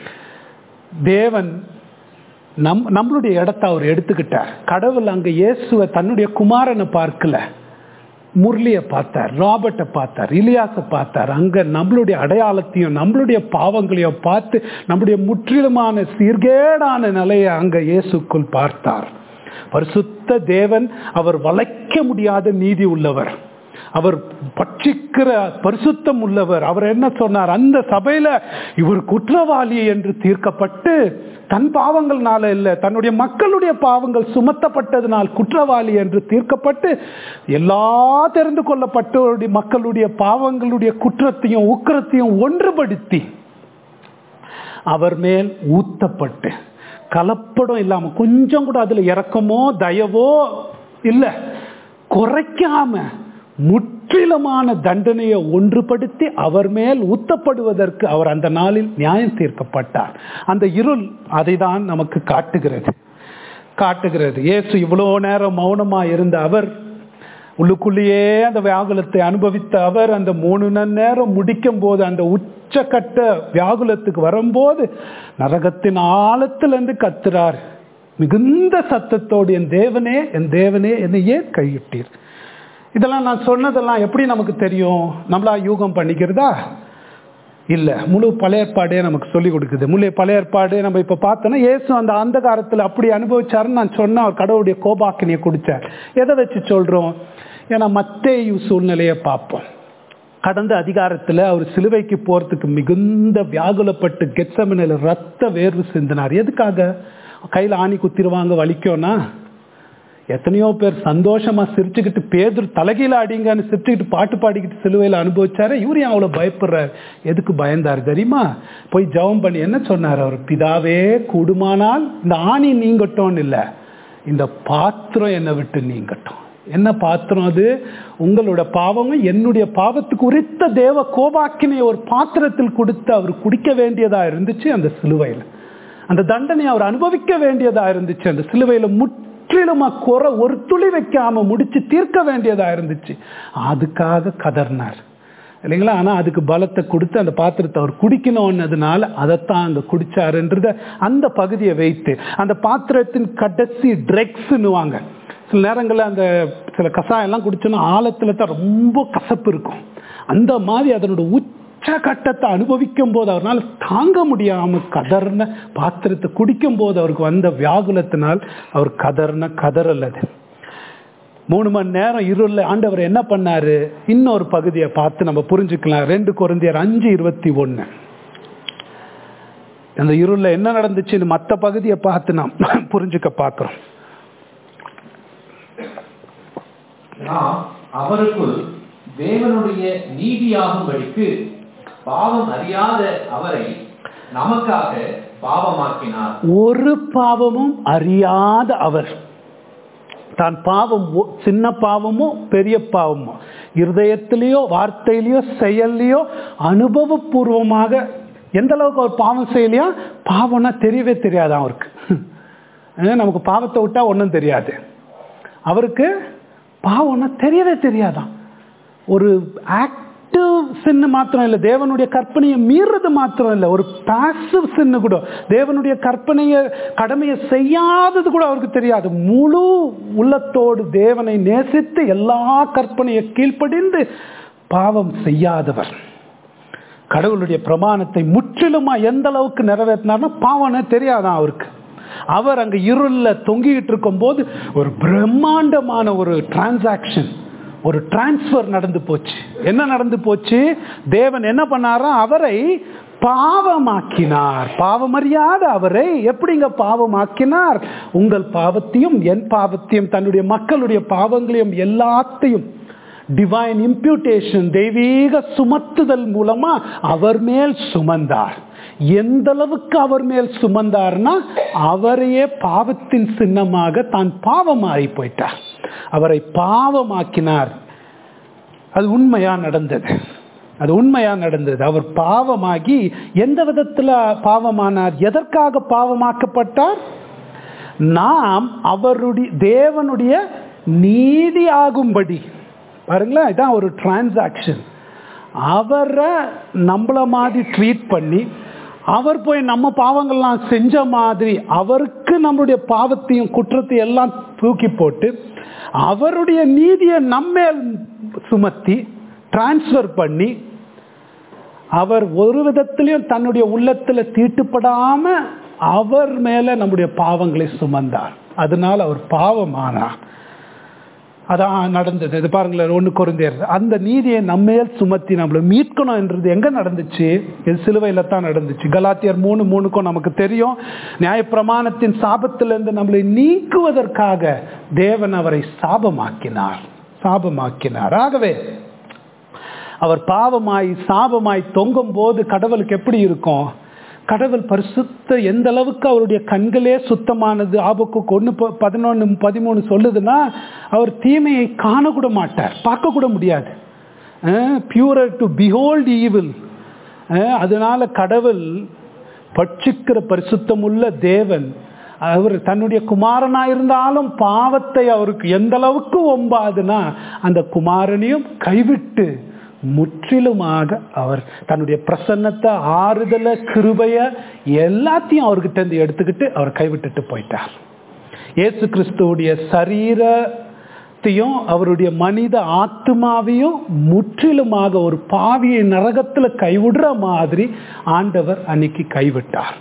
தேவன் நம் நம்மளுடைய இடத்த அவர் எடுத்துக்கிட்டார் கடவுள் அங்க இயேசுவை தன்னுடைய குமாரனை பார்க்கல முரளியை பார்த்தார் ராபர்ட்டை பார்த்தார் இலியாசை பார்த்தார் அங்க நம்மளுடைய அடையாளத்தையும் நம்மளுடைய பாவங்களையும் பார்த்து நம்முடைய முற்றிலுமான சீர்கேடான நிலையை அங்க இயேசுக்குள் பார்த்தார் பரிசுத்த தேவன் அவர் வளைக்க முடியாத நீதி உள்ளவர் அவர் பட்சிக்கிற பரிசுத்தம் உள்ளவர் அவர் என்ன சொன்னார் அந்த சபையில இவர் குற்றவாளி என்று தீர்க்கப்பட்டு தன் பாவங்கள்னால இல்ல தன்னுடைய மக்களுடைய பாவங்கள் சுமத்தப்பட்டதனால் குற்றவாளி என்று தீர்க்கப்பட்டு எல்லா தெரிந்து கொள்ளப்பட்ட மக்களுடைய பாவங்களுடைய குற்றத்தையும் உக்கிரத்தையும் ஒன்றுபடுத்தி அவர் மேல் ஊத்தப்பட்டு கலப்படம் இல்லாம கொஞ்சம் கூட அதுல இறக்கமோ தயவோ இல்ல குறைக்காம முற்றிலுமான தண்டனையை ஒன்றுபடுத்தி அவர் மேல் ஊத்தப்படுவதற்கு அவர் அந்த நாளில் நியாயம் தீர்க்கப்பட்டார் அந்த இருள் அதை தான் நமக்கு காட்டுகிறது காட்டுகிறது இயேசு இவ்வளோ நேரம் மௌனமா இருந்த அவர் உள்ளுக்குள்ளேயே அந்த வியாகுலத்தை அனுபவித்த அவர் அந்த மூணு மணி நேரம் முடிக்கும் போது அந்த உச்சக்கட்ட வியாகுலத்துக்கு வரும்போது நரகத்தின் ஆழத்திலிருந்து கத்துறார் மிகுந்த சத்தத்தோடு என் தேவனே என் தேவனே என்னை ஏன் கையிட்டீர் இதெல்லாம் நான் சொன்னதெல்லாம் எப்படி நமக்கு தெரியும் நம்மளா யூகம் பண்ணிக்கிறதா இல்லை முழு பழைய ஏற்பாடே நமக்கு சொல்லி கொடுக்குது முழு பழைய ஏற்பாடு நம்ம இப்போ பார்த்தோன்னா ஏசு அந்த அந்த காலத்தில் அப்படி அனுபவிச்சாருன்னு நான் சொன்ன அவர் கடவுளுடைய கோபாக்கினியை குடித்தார் எதை வச்சு சொல்கிறோம் ஏன்னா மத்தேயு சூழ்நிலையை பார்ப்போம் கடந்த அதிகாரத்தில் அவர் சிலுவைக்கு போறதுக்கு மிகுந்த வியாகுலப்பட்டு கெச்சமனில் ரத்த வேர்வு சிந்தினார் எதுக்காக கையில் ஆணி குத்திருவாங்க வலிக்கும்னா எத்தனையோ பேர் சந்தோஷமா சிரிச்சுக்கிட்டு பேதர் தலைகீழ அடிங்கன்னு சிரிச்சுக்கிட்டு பாட்டு பாடிக்கிட்டு சிலுவையில் அனுபவிச்சாரு இவர் ஏன் அவ்வளோ பயப்படுறாரு எதுக்கு பயந்தார் தெரியுமா போய் ஜெபம் பண்ணி என்ன சொன்னார் அவர் பிதாவே கூடுமானால் இந்த ஆணி நீங்கட்டோன்னு இல்லை இந்த பாத்திரம் என்னை விட்டு நீங்கட்டும் என்ன பாத்திரம் அது உங்களோட பாவமும் என்னுடைய பாவத்துக்கு உரித்த தேவ கோபாக்கினை ஒரு பாத்திரத்தில் கொடுத்து அவர் குடிக்க வேண்டியதா இருந்துச்சு அந்த சிலுவையில் அந்த தண்டனை அவர் அனுபவிக்க வேண்டியதா இருந்துச்சு அந்த சிலுவையில் முற்றிலுமா குறை ஒரு துளி வைக்காம முடிச்சு தீர்க்க வேண்டியதா இருந்துச்சு அதுக்காக கதர்னார் இல்லைங்களா ஆனா அதுக்கு பலத்தை கொடுத்து அந்த பாத்திரத்தை அவர் குடிக்கணும்னதுனால அதைத்தான் அங்க குடிச்சாருன்றத அந்த பகுதியை வைத்து அந்த பாத்திரத்தின் கடைசி ட்ரெக்ஸ்ன்னுவாங்க சில நேரங்களில் அந்த சில கஷாயம் எல்லாம் குடிச்சோன்னா ஆழத்துல தான் ரொம்ப கசப்பு இருக்கும் அந்த மாதிரி அதனோட உச்ச கட்டத்தை அனுபவிக்கும் போது அவரால் தாங்க முடியாம கதர்ன பாத்திரத்தை குடிக்கும் போது அவருக்கு வந்த வியாகுலத்தினால் அவர் கதர்ன கதறல் அது மூணு மணி நேரம் இருளில் ஆண்டவர் என்ன பண்ணாரு இன்னொரு பகுதியை பார்த்து நம்ம புரிஞ்சுக்கலாம் ரெண்டு குழந்தையர் அஞ்சு இருபத்தி ஒன்று அந்த இருளில் என்ன நடந்துச்சுன்னு மற்ற பகுதியை பார்த்து நாம் புரிஞ்சுக்க பார்க்குறோம் நாம் அவருக்குள் தேவனுடைய நீதியாகும்படிக்கு பாவம் அறியாத அவரை நமக்காக பாவமாக்கினார் ஒரு பாவமும் அறியாத அவர் தான் பாவம் ஒ- சின்ன பாவமோ பெரிய பாவமோ இருதயத்திலேயோ வார்த்தையிலையோ செயல்லையோ அனுபவபூர்வமாக எந்த அளவுக்கு அவர் பாவம் செய்யலையா பாவம்னா தெரியவே தெரியாது அவருக்கு அஹ் நமக்கு பாவத்தை விட்டா ஒன்றும் தெரியாது அவருக்கு பாவம்னா தெரியவே தெரியாதான் ஒரு ஆக்டிவ் சின்னு மாத்திரம் இல்லை தேவனுடைய கற்பனையை மீறது மாத்திரம் இல்லை ஒரு பாசிவ் சின்னு கூட தேவனுடைய கற்பனையை கடமையை செய்யாதது கூட அவருக்கு தெரியாது முழு உள்ளத்தோடு தேவனை நேசித்து எல்லா கற்பனையை கீழ்ப்படிந்து பாவம் செய்யாதவர் கடவுளுடைய பிரமாணத்தை முற்றிலுமா எந்த அளவுக்கு நிறைவேற்றினார்னா பாவனை தெரியாதான் அவருக்கு அவர் அங்க இருள்ல தொங்கிட்டு இருக்கும் போது ஒரு பிரம்மாண்டமான ஒரு டிரான்சாக்ஷன் ஒரு டிரான்ஸ்ஃபர் நடந்து போச்சு என்ன நடந்து போச்சு தேவன் என்ன பண்ணாரா அவரை பாவமாக்கினார் பாவமறியாத அவரை எப்படிங்க பாவமாக்கினார் உங்கள் பாவத்தையும் என் பாவத்தையும் தன்னுடைய மக்களுடைய பாவங்களையும் எல்லாத்தையும் டிவைன் இம்ப்யூட்டேஷன் தெய்வீக சுமத்துதல் மூலமா அவர் மேல் சுமந்தார் எந்த அளவுக்கு அவர் மேல் சுமந்தார்னா அவரையே பாவத்தின் சின்னமாக தான் பாவமாறி போயிட்டார் அவரை பாவமாக்கினார் அது உண்மையா நடந்தது அது உண்மையா நடந்தது அவர் பாவமாகி எந்த விதத்துல பாவமானார் எதற்காக பாவமாக்கப்பட்டார் நாம் அவருடைய தேவனுடைய நீதி ஆகும்படி பாருங்களேன் இதான் ஒரு டிரான்சாக்ஷன் அவரை நம்மள மாதிரி ட்ரீட் பண்ணி அவர் போய் நம்ம பாவங்கள்லாம் செஞ்ச மாதிரி அவருக்கு நம்மளுடைய பாவத்தையும் குற்றத்தையும் எல்லாம் தூக்கி போட்டு அவருடைய நீதியை நம்மேல் சுமத்தி டிரான்ஸ்ஃபர் பண்ணி அவர் ஒரு விதத்திலையும் தன்னுடைய உள்ளத்துல தீட்டுப்படாம அவர் மேல நம்முடைய பாவங்களை சுமந்தார் அதனால அவர் பாவமானார் அதான் நடந்தது இது பாருங்களேன் ஒன்று குறைந்தேர் அந்த நீதியை நம்மேல் சுமத்தி நம்மளை மீட்கணும் என்றது எங்க நடந்துச்சு இது சிலுவையில தான் நடந்துச்சு கலாத்தியர் மூணு மூணுக்கும் நமக்கு தெரியும் நியாயப்பிரமாணத்தின் சாபத்திலிருந்து நம்மளை நீக்குவதற்காக தேவன் அவரை சாபமாக்கினார் சாபமாக்கினார் ஆகவே அவர் பாவமாய் சாபமாய் தொங்கும் போது கடவுளுக்கு எப்படி இருக்கும் கடவுள் பரிசுத்த எந்த அளவுக்கு அவருடைய கண்களே சுத்தமானது ஆபக்கு ஒன்று பதினொன்று பதிமூணு சொல்லுதுன்னா அவர் தீமையை காணக்கூட மாட்டார் பார்க்கக்கூட முடியாது பியூரர் டு பிஹோல்ட் ஈவில் அதனால கடவுள் பட்சிக்கிற பரிசுத்தமுள்ள தேவன் அவர் தன்னுடைய குமாரனா இருந்தாலும் பாவத்தை அவருக்கு எந்த அளவுக்கு ஒம்பாதுன்னா அந்த குமாரனையும் கைவிட்டு முற்றிலுமாக அவர் தன்னுடைய பிரசன்னத்தை ஆறுதலை கிருபைய எல்லாத்தையும் அவர்கிட்ட இருந்து எடுத்துக்கிட்டு அவர் கைவிட்டுட்டு போயிட்டார் இயேசு கிறிஸ்துவுடைய சரீரத்தையும் அவருடைய மனித ஆத்மாவையும் முற்றிலுமாக ஒரு பாவியை நரகத்துல கைவிடுற மாதிரி ஆண்டவர் அன்னைக்கு கைவிட்டார்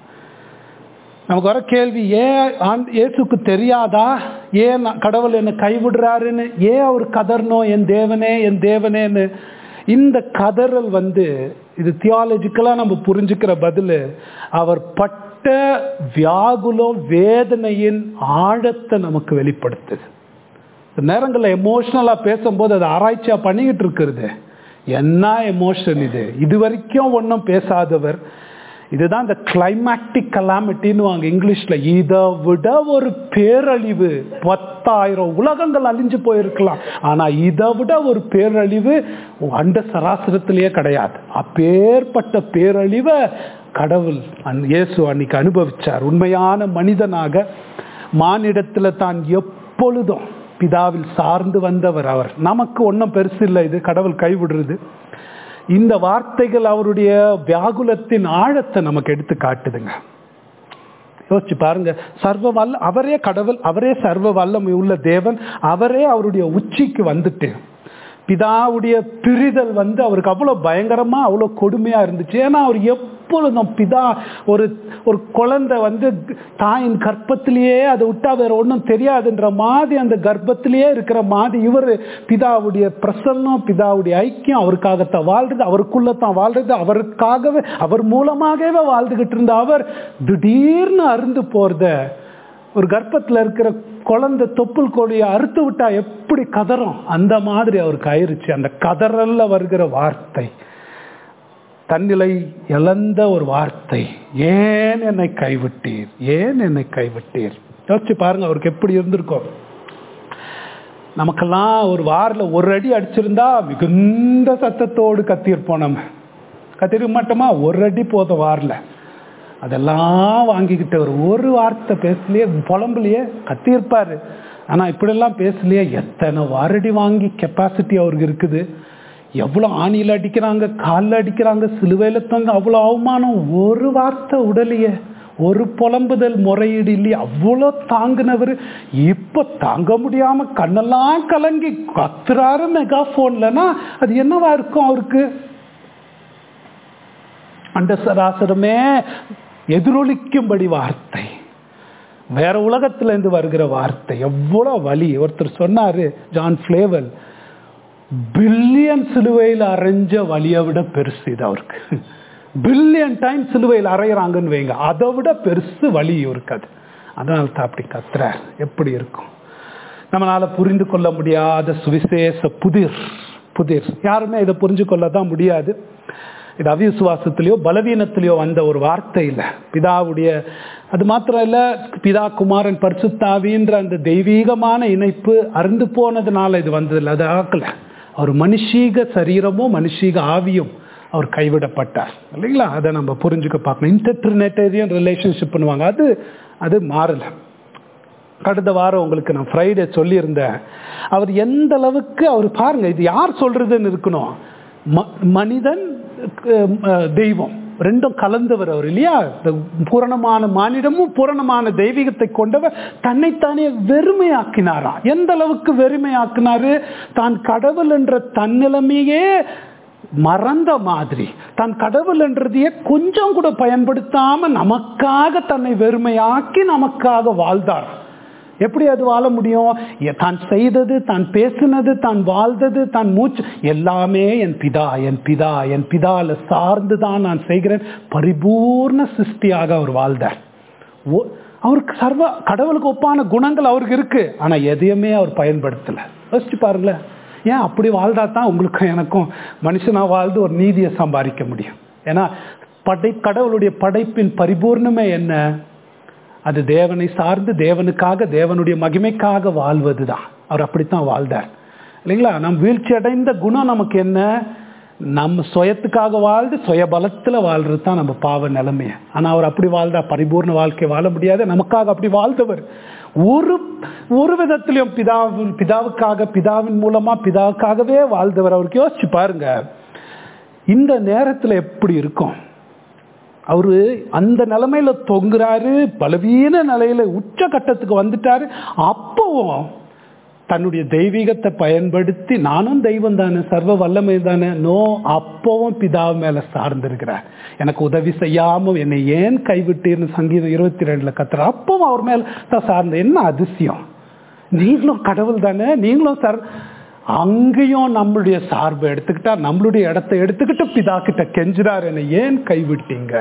நமக்கு வர கேள்வி ஏன் ஆண்- இயேசுக்கு தெரியாதா ஏன் நான் கடவுள் என்னை கைவிடுறாருன்னு ஏன் அவர் கதறணும் என் தேவனே என் தேவனேன்னு இந்த கதறல் வந்து இது தியாலஜிக்கலாக நம்ம புரிஞ்சுக்கிற பதில் அவர் பட்ட வியாகுலம் வேதனையின் ஆழத்தை நமக்கு வெளிப்படுத்துது நேரங்களில் எமோஷ்னலாக பேசும்போது அதை ஆராய்ச்சியாக பண்ணிக்கிட்டு இருக்கிறது என்ன எமோஷன் இது இது வரைக்கும் ஒன்றும் பேசாதவர் இதுதான் இந்த கிளைமேட்டிக் கலாமிட்டின்னு வாங்க இங்கிலீஷில் இதை விட ஒரு பேரழிவு பத்தாயிரம் உலகங்கள் அழிஞ்சு போயிருக்கலாம் ஆனால் இதை விட ஒரு பேரழிவு அண்ட சராசரத்திலேயே கிடையாது அப்பேற்பட்ட பேரழிவை கடவுள் அந் இயேசு அன்னைக்கு அனுபவிச்சார் உண்மையான மனிதனாக மானிடத்தில் தான் எப்பொழுதும் பிதாவில் சார்ந்து வந்தவர் அவர் நமக்கு ஒன்றும் பெருசு இல்லை இது கடவுள் கைவிடுறது இந்த வார்த்தைகள் அவருடைய வியாகுலத்தின் ஆழத்தை நமக்கு எடுத்து காட்டுதுங்க யோசிச்சு பாருங்க சர்வ வல்ல அவரே கடவுள் அவரே சர்வ வல்லமை உள்ள தேவன் அவரே அவருடைய உச்சிக்கு வந்துட்டு பிதாவுடைய பிரிதல் வந்து அவருக்கு அவ்வளோ பயங்கரமா அவ்வளோ கொடுமையா இருந்துச்சு ஏன்னா அவர் எப்பொழுதும் பிதா ஒரு ஒரு குழந்தை வந்து தாயின் கர்ப்பத்திலேயே அதை விட்டா வேற ஒன்றும் தெரியாதுன்ற மாதிரி அந்த கர்ப்பத்திலேயே இருக்கிற மாதிரி இவர் பிதாவுடைய பிரசன்னம் பிதாவுடைய ஐக்கியம் அவருக்காகத்தான் வாழ்றது அவருக்குள்ள தான் வாழ்றது அவருக்காகவே அவர் மூலமாகவே வாழ்ந்துகிட்டு இருந்த அவர் திடீர்னு அருந்து போறத ஒரு கர்ப்பத்தில் இருக்கிற குழந்தை தொப்புள் கோழியை அறுத்து விட்டா எப்படி கதறும் அந்த மாதிரி அவருக்கு ஆயிருச்சு அந்த கதறல்ல வருகிற வார்த்தை தன்னிலை இழந்த ஒரு வார்த்தை ஏன் என்னை கைவிட்டீர் ஏன் என்னை கைவிட்டீர் யோசிச்சு பாருங்க அவருக்கு எப்படி இருந்திருக்கும் நமக்கெல்லாம் ஒரு வாரில் ஒரு அடி அடிச்சிருந்தா மிகுந்த சத்தத்தோடு கத்தியிருப்போம் நம்ம கத்திருக்க மாட்டோமா ஒரு அடி போதும் வாரில் அதெல்லாம் வாங்கிக்கிட்டு ஒரு ஒரு வார்த்தை பேசலையே புலம்புலையே கத்தியிருப்பாரு ஆனால் இப்படியெல்லாம் பேசலையே எத்தனை வாரடி வாங்கி கெப்பாசிட்டி அவருக்கு இருக்குது எவ்வளோ ஆணியில் அடிக்கிறாங்க காலில் அடிக்கிறாங்க சிலுவையில் தங்க அவ்வளோ அவமானம் ஒரு வார்த்தை உடலையே ஒரு புலம்புதல் முறையீடு இல்லையே அவ்வளோ தாங்கினவர் இப்போ தாங்க முடியாம கண்ணெல்லாம் கலங்கி கத்துறாரு மெகா போன்லனா அது என்னவா இருக்கும் அவருக்கு அண்ட சராசரமே எதிரொலிக்கும்படி வார்த்தை வேற உலகத்துல இருந்து வருகிற வார்த்தை எவ்வளவு வலி ஒருத்தர் சொன்னாரு ஜான் பிளேவல் பில்லியன் சிலுவையில் அரைஞ்ச வலியை விட பெருசு இது அவருக்கு பில்லியன் டைம் சிலுவையில் அரைகிறாங்கன்னு வைங்க அதை விட பெருசு வலி இருக்காது அதனால தான் அப்படி கத்துறார் எப்படி இருக்கும் நம்மளால புரிந்து கொள்ள முடியாத சுவிசேஷ புதிர் புதிர் யாருமே இதை புரிஞ்சு கொள்ள தான் முடியாது இது அவிசுவாசத்திலேயோ பலவீனத்திலேயோ வந்த ஒரு வார்த்தை இல்லை பிதாவுடைய அது மாத்திரம் இல்லை பிதா குமாரன் பரிசுத்தாவின்ற அந்த தெய்வீகமான இணைப்பு அருந்து போனதுனால இது வந்ததில்லை அது ஆக்கல அவர் மனுஷீக சரீரமும் மனுஷீக ஆவியும் அவர் கைவிடப்பட்டார் இல்லைங்களா அதை நம்ம புரிஞ்சுக்க பார்க்கணும் இன்டர்நெட்டேரியன் ரிலேஷன்ஷிப் பண்ணுவாங்க அது அது மாறல கடந்த வாரம் உங்களுக்கு நான் ஃப்ரைடே சொல்லியிருந்தேன் அவர் எந்த அளவுக்கு அவர் பாருங்க இது யார் சொல்றதுன்னு இருக்கணும் மனிதன் தெய்வம் ரெண்டும் கலந்தவர் அவர் இல்லையா பூரணமான மானிடமும் பூரணமான தெய்வீகத்தை கொண்டவர் தன்னைத்தானே வெறுமையாக்கினாரா எந்த அளவுக்கு வெறுமையாக்கினாரு தான் கடவுள் என்ற தன்னிலைமையே மறந்த மாதிரி தான் கடவுள் என்றதையே கொஞ்சம் கூட பயன்படுத்தாம நமக்காக தன்னை வெறுமையாக்கி நமக்காக வாழ்ந்தார் எப்படி அது வாழ முடியும் தான் செய்தது தான் பேசினது தான் வாழ்ந்தது தான் மூச்சு எல்லாமே என் பிதா என் பிதா என் பிதால சார்ந்து தான் நான் செய்கிறேன் பரிபூர்ண சிருஷ்டியாக அவர் வாழ்ந்தார் அவருக்கு சர்வ கடவுளுக்கு ஒப்பான குணங்கள் அவருக்கு இருக்கு ஆனா எதையுமே அவர் பயன்படுத்தல யோசிச்சு பாருங்களேன் ஏன் அப்படி வாழ்ந்தா தான் உங்களுக்கும் எனக்கும் மனுஷனா வாழ்ந்து ஒரு நீதியை சம்பாதிக்க முடியும் ஏன்னா படை கடவுளுடைய படைப்பின் பரிபூர்ணமே என்ன அது தேவனை சார்ந்து தேவனுக்காக தேவனுடைய மகிமைக்காக வாழ்வது தான் அவர் அப்படித்தான் வாழ்ந்தார் இல்லைங்களா நம் வீழ்ச்சி அடைந்த குணம் நமக்கு என்ன நம்ம சுயத்துக்காக வாழ்ந்து சுய பலத்தில் வாழ்றது தான் நம்ம பாவ நிலைமைய ஆனால் அவர் அப்படி வாழ்ந்தா பரிபூர்ண வாழ்க்கை வாழ முடியாது நமக்காக அப்படி வாழ்ந்தவர் ஒரு ஒரு விதத்திலையும் பிதாவின் பிதாவுக்காக பிதாவின் மூலமா பிதாவுக்காகவே வாழ்ந்தவர் அவருக்கு யோசிச்சு பாருங்க இந்த நேரத்தில் எப்படி இருக்கும் அவரு அந்த நிலைமையில தொங்குறாரு பலவீன நிலையில உச்ச கட்டத்துக்கு வந்துட்டாரு அப்பவும் தன்னுடைய தெய்வீகத்தை பயன்படுத்தி நானும் தெய்வம் தானே சர்வ வல்லமை தானே நோ அப்பவும் பிதா மேல சார்ந்திருக்கிறார் எனக்கு உதவி செய்யாம என்னை ஏன் கைவிட்டீர்னு சங்கீதம் இருபத்தி ரெண்டுல கத்துற அப்பவும் அவர் மேல தான் சார்ந்த என்ன அதிசயம் நீங்களும் கடவுள் தானே நீங்களும் சர் அங்கேயும் நம்மளுடைய சார்பை எடுத்துக்கிட்டா நம்மளுடைய இடத்தை எடுத்துக்கிட்டு பிதா கிட்ட கெஞ்சுறாரு என்னை ஏன் கைவிட்டீங்க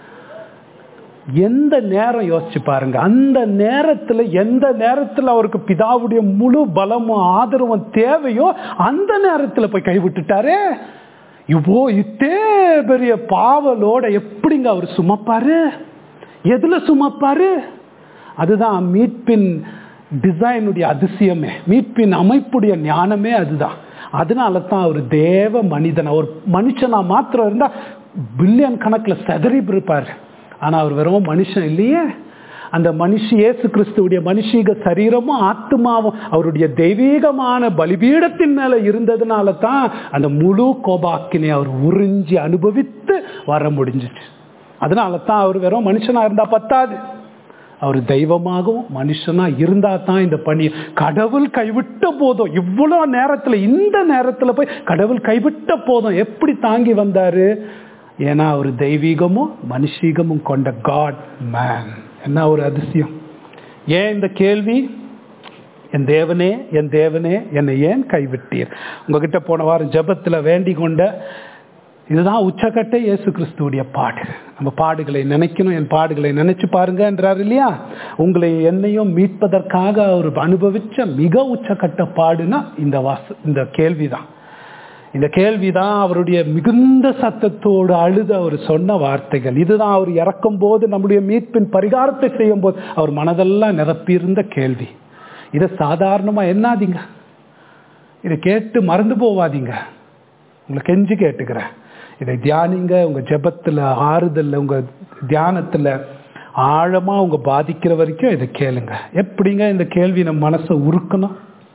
எந்த நேரம் யோசிச்சு பாருங்க அந்த நேரத்துல எந்த நேரத்துல அவருக்கு பிதாவுடைய முழு பலமும் ஆதரவும் தேவையோ அந்த நேரத்துல போய் கைவிட்டுட்டாரே இவ்வளோ இத்தே பெரிய பாவலோட எப்படிங்க அவர் சுமப்பாரு எதுல சுமப்பாரு அதுதான் மீட்பின் டிசைனுடைய அதிசயமே மீட்பின் அமைப்புடைய ஞானமே அதுதான் அதனால தான் அவர் தேவ மனிதன் அவர் மனுஷனா மாத்திரம் இருந்தா பில்லியன் கணக்கில் செதறி இருப்பார் ஆனா அவர் வெறும் மனுஷன் இல்லையே அந்த மனுஷி இயேசு கிறிஸ்துவுடைய மனுஷீக சரீரமும் ஆத்மாவும் அவருடைய தெய்வீகமான பலிபீடத்தின் மேல இருந்ததுனால தான் அந்த முழு கோபாக்கினை அவர் உறிஞ்சி அனுபவித்து வர முடிஞ்சிச்சு அதனால தான் அவர் வெறும் மனுஷனா இருந்தா பத்தாது அவர் தெய்வமாகவும் மனுஷனா இருந்தா தான் இந்த பணி கடவுள் கைவிட்ட போதும் இவ்வளவு நேரத்துல இந்த நேரத்துல போய் கடவுள் கைவிட்ட போதும் எப்படி தாங்கி வந்தாரு ஏன்னா அவர் தெய்வீகமும் மனுஷீகமும் கொண்ட காட் மேன் என்ன ஒரு அதிசயம் ஏன் இந்த கேள்வி என் தேவனே என் தேவனே என்னை ஏன் கைவிட்டீர் உங்ககிட்ட போன வாரம் ஜபத்தில் வேண்டிக் கொண்ட இதுதான் உச்சக்கட்ட இயேசு கிறிஸ்துவுடைய பாடு நம்ம பாடுகளை நினைக்கணும் என் பாடுகளை நினைச்சு பாருங்கன்றார் இல்லையா உங்களை என்னையும் மீட்பதற்காக அவர் அனுபவிச்ச மிக உச்சக்கட்ட பாடுனா இந்த வாச இந்த கேள்விதான் இந்த கேள்விதான் அவருடைய மிகுந்த சத்தத்தோடு அழுது அவர் சொன்ன வார்த்தைகள் இதுதான் அவர் இறக்கும் போது நம்முடைய மீட்பின் பரிகாரத்தை செய்யும் போது அவர் மனதெல்லாம் நிரப்பியிருந்த கேள்வி இதை சாதாரணமா என்னாதீங்க இதை கேட்டு மறந்து போவாதீங்க உங்களை கெஞ்சி கேட்டுக்கிறேன் இதை தியானிங்க உங்க ஜெபத்துல ஆறுதல்ல உங்க தியானத்துல ஆழமா உங்க பாதிக்கிற வரைக்கும் இதை கேளுங்க எப்படிங்க இந்த கேள்வி நம்ம மனசை உருக்கணும்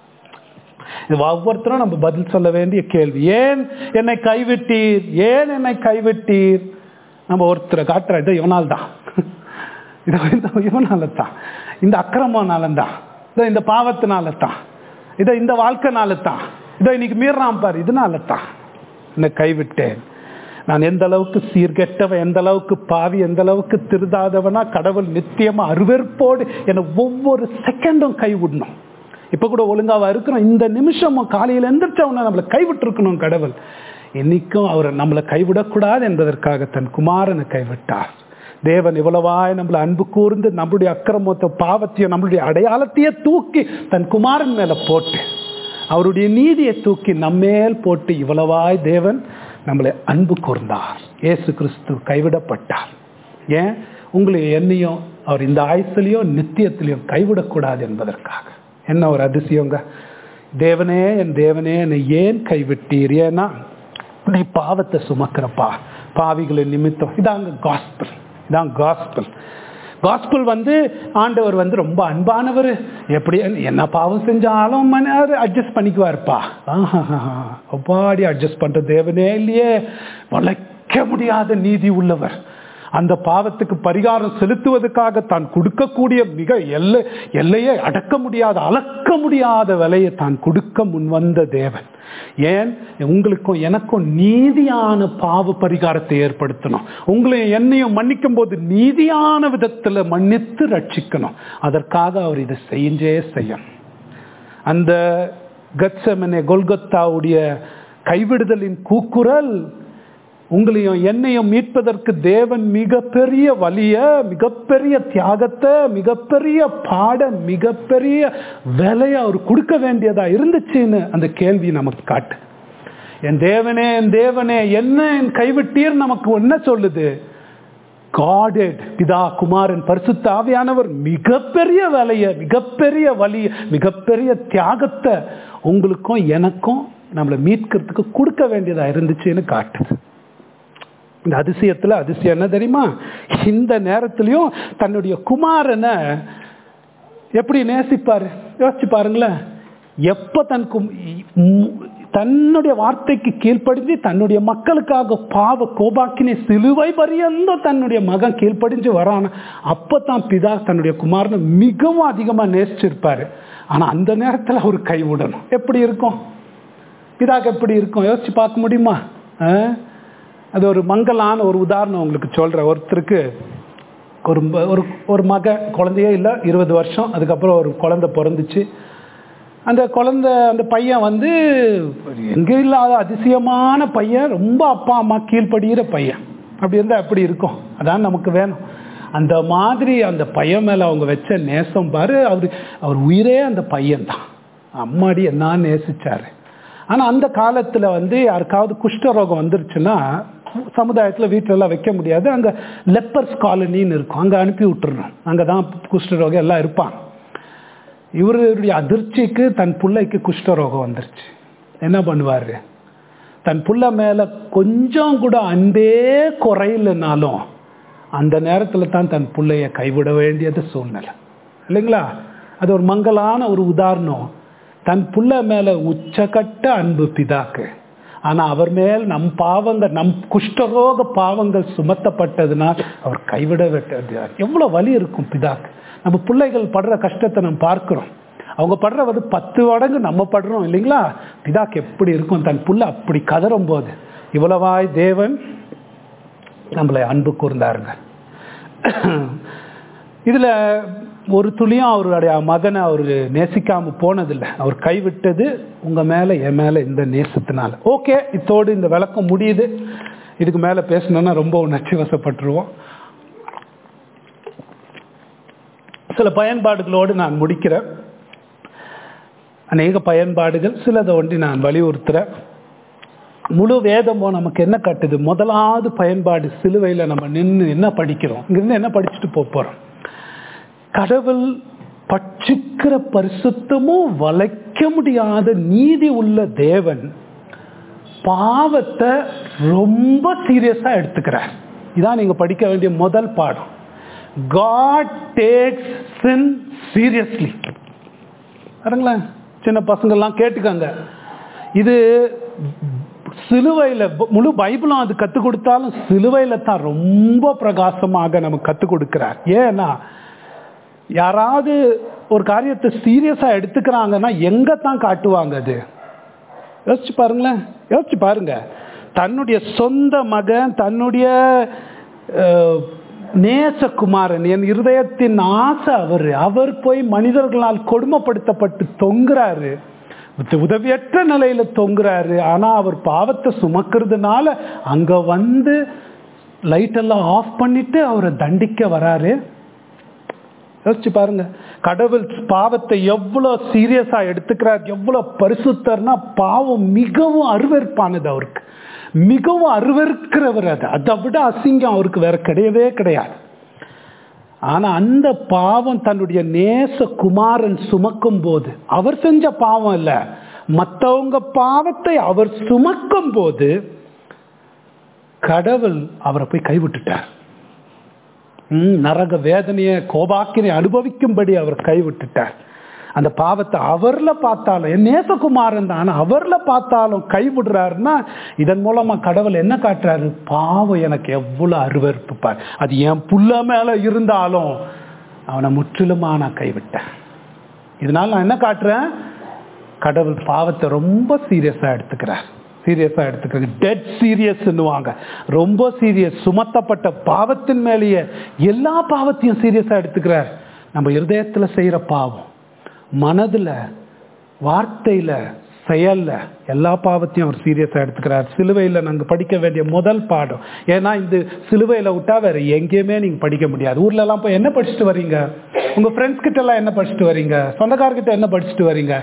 இது ஒவ்வொருத்தரும் நம்ம பதில் சொல்ல வேண்டிய கேள்வி ஏன் என்னை கைவிட்டீர் ஏன் என்னை கைவிட்டீர் நம்ம ஒருத்தரை காட்டுற இது இவனால் தான் இது இவனால தான் இந்த அக்கிரமனால தான் இதோ இந்த பாவத்தினால தான் இதோ இந்த வாழ்க்கைனால தான் இதோ இன்னைக்கு மீறான் பாரு இதனால தான் என்னை கைவிட்டேன் நான் எந்த அளவுக்கு சீர்கெட்டவன் எந்த அளவுக்கு பாவி எந்த அளவுக்கு திருதாதவனா கடவுள் நித்தியமா அருவெற்போடு என்னை ஒவ்வொரு செகண்டும் கைவிடணும் இப்ப கூட ஒழுங்காவா இருக்கிறோம் இந்த நிமிஷமும் காலையில் எந்திரிச்சவன நம்மளை கைவிட்டு இருக்கணும் கடவுள் என்னைக்கும் அவர் நம்மளை கைவிடக்கூடாது என்பதற்காக தன் குமாரனை கைவிட்டார் தேவன் இவ்வளவாய் நம்மளை அன்பு கூர்ந்து நம்மளுடைய அக்கிரமத்தை பாவத்தையும் நம்மளுடைய அடையாளத்தையே தூக்கி தன் குமாரன் மேல போட்டு அவருடைய நீதியை தூக்கி நம்மேல் போட்டு இவ்வளவாய் தேவன் நம்மளை அன்பு கூர்ந்தார் இயேசு கிறிஸ்து கைவிடப்பட்டார் ஏன் உங்களை என்னையும் அவர் இந்த ஆயுசிலையும் நித்தியத்திலையும் கைவிடக்கூடாது என்பதற்காக என்ன ஒரு அதிசயங்க தேவனே என் தேவனே என்னை ஏன் கைவிட்டீர் ஏன்னா நீ பாவத்தை சுமக்கிறப்பா பாவிகளின் நிமித்தம் இதாங்க காஸ்பிள் இதான் காஸ்பிள் காஸ்பிள் வந்து ஆண்டவர் வந்து ரொம்ப அன்பானவர் எப்படி என்ன பாவம் செஞ்சாலும் மன அட்ஜஸ்ட் பண்ணிக்குவாருப்பா அப்பாடி அட்ஜஸ்ட் பண்ற தேவனே இல்லையே வளைக்க முடியாத நீதி உள்ளவர் அந்த பாவத்துக்கு பரிகாரம் செலுத்துவதற்காக தான் கொடுக்கக்கூடிய மிக எல்லை எல்லையை அடக்க முடியாத அளக்க முடியாத விலையை தான் கொடுக்க முன்வந்த தேவன் ஏன் உங்களுக்கும் எனக்கும் நீதியான பாவ பரிகாரத்தை ஏற்படுத்தணும் உங்களையும் என்னையும் மன்னிக்கும் போது நீதியான விதத்துல மன்னித்து ரட்சிக்கணும் அதற்காக அவர் இதை செஞ்சே செய்யணும் அந்த கட்சமனே கொல்கத்தாவுடைய கைவிடுதலின் கூக்குரல் உங்களையும் என்னையும் மீட்பதற்கு தேவன் மிகப்பெரிய வலிய மிகப்பெரிய தியாகத்தை மிகப்பெரிய பாட மிகப்பெரிய விலையை அவர் கொடுக்க வேண்டியதா இருந்துச்சுன்னு அந்த கேள்வி நமக்கு காட்டு என் தேவனே என் தேவனே என்ன என் கைவிட்டீர் நமக்கு என்ன சொல்லுது காடட் பிதா குமாரன் பரிசுத்த ஆவியானவர் மிகப்பெரிய வேலைய மிகப்பெரிய வலிய மிகப்பெரிய தியாகத்தை உங்களுக்கும் எனக்கும் நம்மளை மீட்கிறதுக்கு கொடுக்க வேண்டியதா இருந்துச்சுன்னு காட்டுது இந்த அதிசயத்துல அதிசயம் என்ன தெரியுமா இந்த நேரத்திலையும் தன்னுடைய குமாரனை எப்படி நேசிப்பாரு யோசிச்சு பாருங்களேன் எப்ப தன் கும் தன்னுடைய வார்த்தைக்கு கீழ்ப்படிஞ்சு தன்னுடைய மக்களுக்காக பாவ கோபாக்கினை சிலுவை பரியந்தம் தன்னுடைய மகன் கீழ்ப்படிஞ்சு வரான அப்பதான் பிதா தன்னுடைய குமாரனை மிகவும் அதிகமா நேசிச்சிருப்பாரு ஆனா அந்த நேரத்துல அவர் கைவிடணும் எப்படி இருக்கும் பிதாக்கு எப்படி இருக்கும் யோசிச்சு பார்க்க முடியுமா அது ஒரு மங்கலான ஒரு உதாரணம் உங்களுக்கு சொல்கிறேன் ஒருத்தருக்கு ஒரு ஒரு ஒரு மக குழந்தையே இல்லை இருபது வருஷம் அதுக்கப்புறம் ஒரு குழந்தை பிறந்துச்சு அந்த குழந்தை அந்த பையன் வந்து எங்கே இல்லாத அதிசயமான பையன் ரொம்ப அப்பா அம்மா கீழ்ப்படுகிற பையன் அப்படி இருந்தால் எப்படி இருக்கும் அதான் நமக்கு வேணும் அந்த மாதிரி அந்த பையன் மேலே அவங்க வச்ச நேசம் பாரு அவர் அவர் உயிரே அந்த பையன் தான் அம்மாடி என்ன நேசிச்சாரு ஆனால் அந்த காலத்தில் வந்து யாருக்காவது குஷ்டரோகம் வந்துருச்சுன்னா சமுதாயத்தில் வீட்டிலலாம் வைக்க முடியாது அங்கே லெப்பர்ஸ் காலனின்னு இருக்கும் அங்கே அனுப்பி விட்டுறணும் அங்கே தான் குஷ்டரோகம் எல்லாம் இருப்பாங்க இவருடைய அதிர்ச்சிக்கு தன் பிள்ளைக்கு குஷ்டரோகம் வந்துருச்சு என்ன பண்ணுவார் தன் புள்ள மேலே கொஞ்சம் கூட அன்பே குறையிலனாலும் அந்த நேரத்தில் தான் தன் பிள்ளைய கைவிட வேண்டியது சூழ்நிலை இல்லைங்களா அது ஒரு மங்கலான ஒரு உதாரணம் தன் புள்ள மேலே உச்சக்கட்ட அன்பு பிதாக்கு ஆனால் அவர் மேல் நம் பாவங்கள் நம் குஷ்டரோக பாவங்கள் சுமத்தப்பட்டதுனால் அவர் கைவிட விட்டது எவ்வளோ வலி இருக்கும் பிதாக்கு நம்ம பிள்ளைகள் படுற கஷ்டத்தை நம்ம பார்க்கிறோம் அவங்க படுறது பத்து மடங்கு நம்ம படுறோம் இல்லைங்களா பிதாக்கு எப்படி இருக்கும் தன் புள்ள அப்படி கதறும் போது இவ்வளவாய் தேவன் நம்மளை அன்பு கூர்ந்தாருங்க இதுல ஒரு துளியும் அவருடைய மகனை அவர் நேசிக்காம போனதில்லை அவர் கைவிட்டது உங்க மேல என் மேல இந்த நேசத்தினால ஓகே இத்தோடு இந்த விளக்கம் முடியுது இதுக்கு மேல பேசணும்னா ரொம்ப உணர்ச்சி வசப்பட்டுருவோம் சில பயன்பாடுகளோடு நான் முடிக்கிறேன் அநேக பயன்பாடுகள் சிலதை ஒன்றி நான் வலியுறுத்துறேன் முழு வேதமும் நமக்கு என்ன காட்டுது முதலாவது பயன்பாடு சிலுவையில் நம்ம நின்று என்ன படிக்கிறோம் இங்கிருந்து என்ன படிச்சுட்டு போக போகிறோம் கடவுள் பட்சிக்கிற பரிசுத்தமும் வளைக்க முடியாத நீதி உள்ள தேவன் பாவத்தை ரொம்ப சீரியஸா எடுத்துக்கிறார் இதான் நீங்க படிக்க வேண்டிய முதல் பாடம் காட் டேக்ஸ் சின் சீரியஸ்லி பாருங்களேன் சின்ன பசங்கள்லாம் கேட்டுக்கங்க இது சிலுவையில் முழு பைபிளும் அது கற்றுக் கொடுத்தாலும் சிலுவையில் தான் ரொம்ப பிரகாசமாக நமக்கு கற்றுக் கொடுக்கிறார் ஏன்னா யாராவது ஒரு காரியத்தை சீரியஸாக எடுத்துக்கிறாங்கன்னா எங்கே தான் காட்டுவாங்க அது யோசிச்சு பாருங்களேன் யோசிச்சு பாருங்க தன்னுடைய சொந்த மகன் தன்னுடைய நேசகுமாரன் என் இருதயத்தின் ஆசை அவர் அவர் போய் மனிதர்களால் கொடுமைப்படுத்தப்பட்டு தொங்குறாரு உதவியற்ற நிலையில தொங்குறாரு ஆனா அவர் பாவத்தை சுமக்கிறதுனால அங்க வந்து லைட் எல்லாம் ஆஃப் பண்ணிட்டு அவரை தண்டிக்க வராரு யோசிச்சு பாருங்க கடவுள் பாவத்தை எவ்வளவு சீரியஸா எடுத்துக்கிறார் எவ்வளவு பரிசுத்தர்னா பாவம் மிகவும் அருவெற்பானது அவருக்கு மிகவும் அருவருக்கிறவர் அது அதை விட அசிங்கம் அவருக்கு வேற கிடையவே கிடையாது ஆனா அந்த பாவம் தன்னுடைய நேச குமாரன் சுமக்கும் போது அவர் செஞ்ச பாவம் இல்ல மற்றவங்க பாவத்தை அவர் சுமக்கும் போது கடவுள் அவரை போய் கைவிட்டுட்டார் நரக வேதனையை கோபாக்கினை அனுபவிக்கும்படி அவர் கைவிட்டுட்டார் அந்த பாவத்தை அவர்ல பார்த்தாலும் என் நேசகுமாரன் தான் அவர்ல பார்த்தாலும் கைவிடுறாருன்னா இதன் மூலமா கடவுள் என்ன காட்டுறாரு பாவம் எனக்கு எவ்வளவு அருவறுப்பு பார் அது என் புள்ள மேல இருந்தாலும் அவனை முற்றிலுமா நான் கைவிட்டேன் இதனால நான் என்ன காட்டுறேன் கடவுள் பாவத்தை ரொம்ப சீரியஸா எடுத்துக்கிறார் சீரியஸா எடுத்துக்கிறது டெட் சீரியஸ்ன்னுவாங்க ரொம்ப சீரியஸ் சுமத்தப்பட்ட பாவத்தின் மேலேயே எல்லா பாவத்தையும் சீரியஸா எடுத்துக்கிறார் நம்ம இருதயத்துல செய்யற பாவம் மனதுல வார்த்தையில செயல்ல எல்லா பாவத்தையும் அவர் சீரியஸா எடுத்துக்கிறார் சிலுவையில நாங்க படிக்க வேண்டிய முதல் பாடம் ஏன்னா இந்த சிலுவையில விட்டா வேற எங்கேயுமே நீங்க படிக்க முடியாது ஊர்ல எல்லாம் போய் என்ன படிச்சுட்டு வரீங்க உங்க ஃப்ரெண்ட்ஸ் கிட்ட எல்லாம் என்ன படிச்சுட்டு வரீங்க சொந்தக்காரர்கிட்ட என்ன படிச்சுட்டு வரீங்க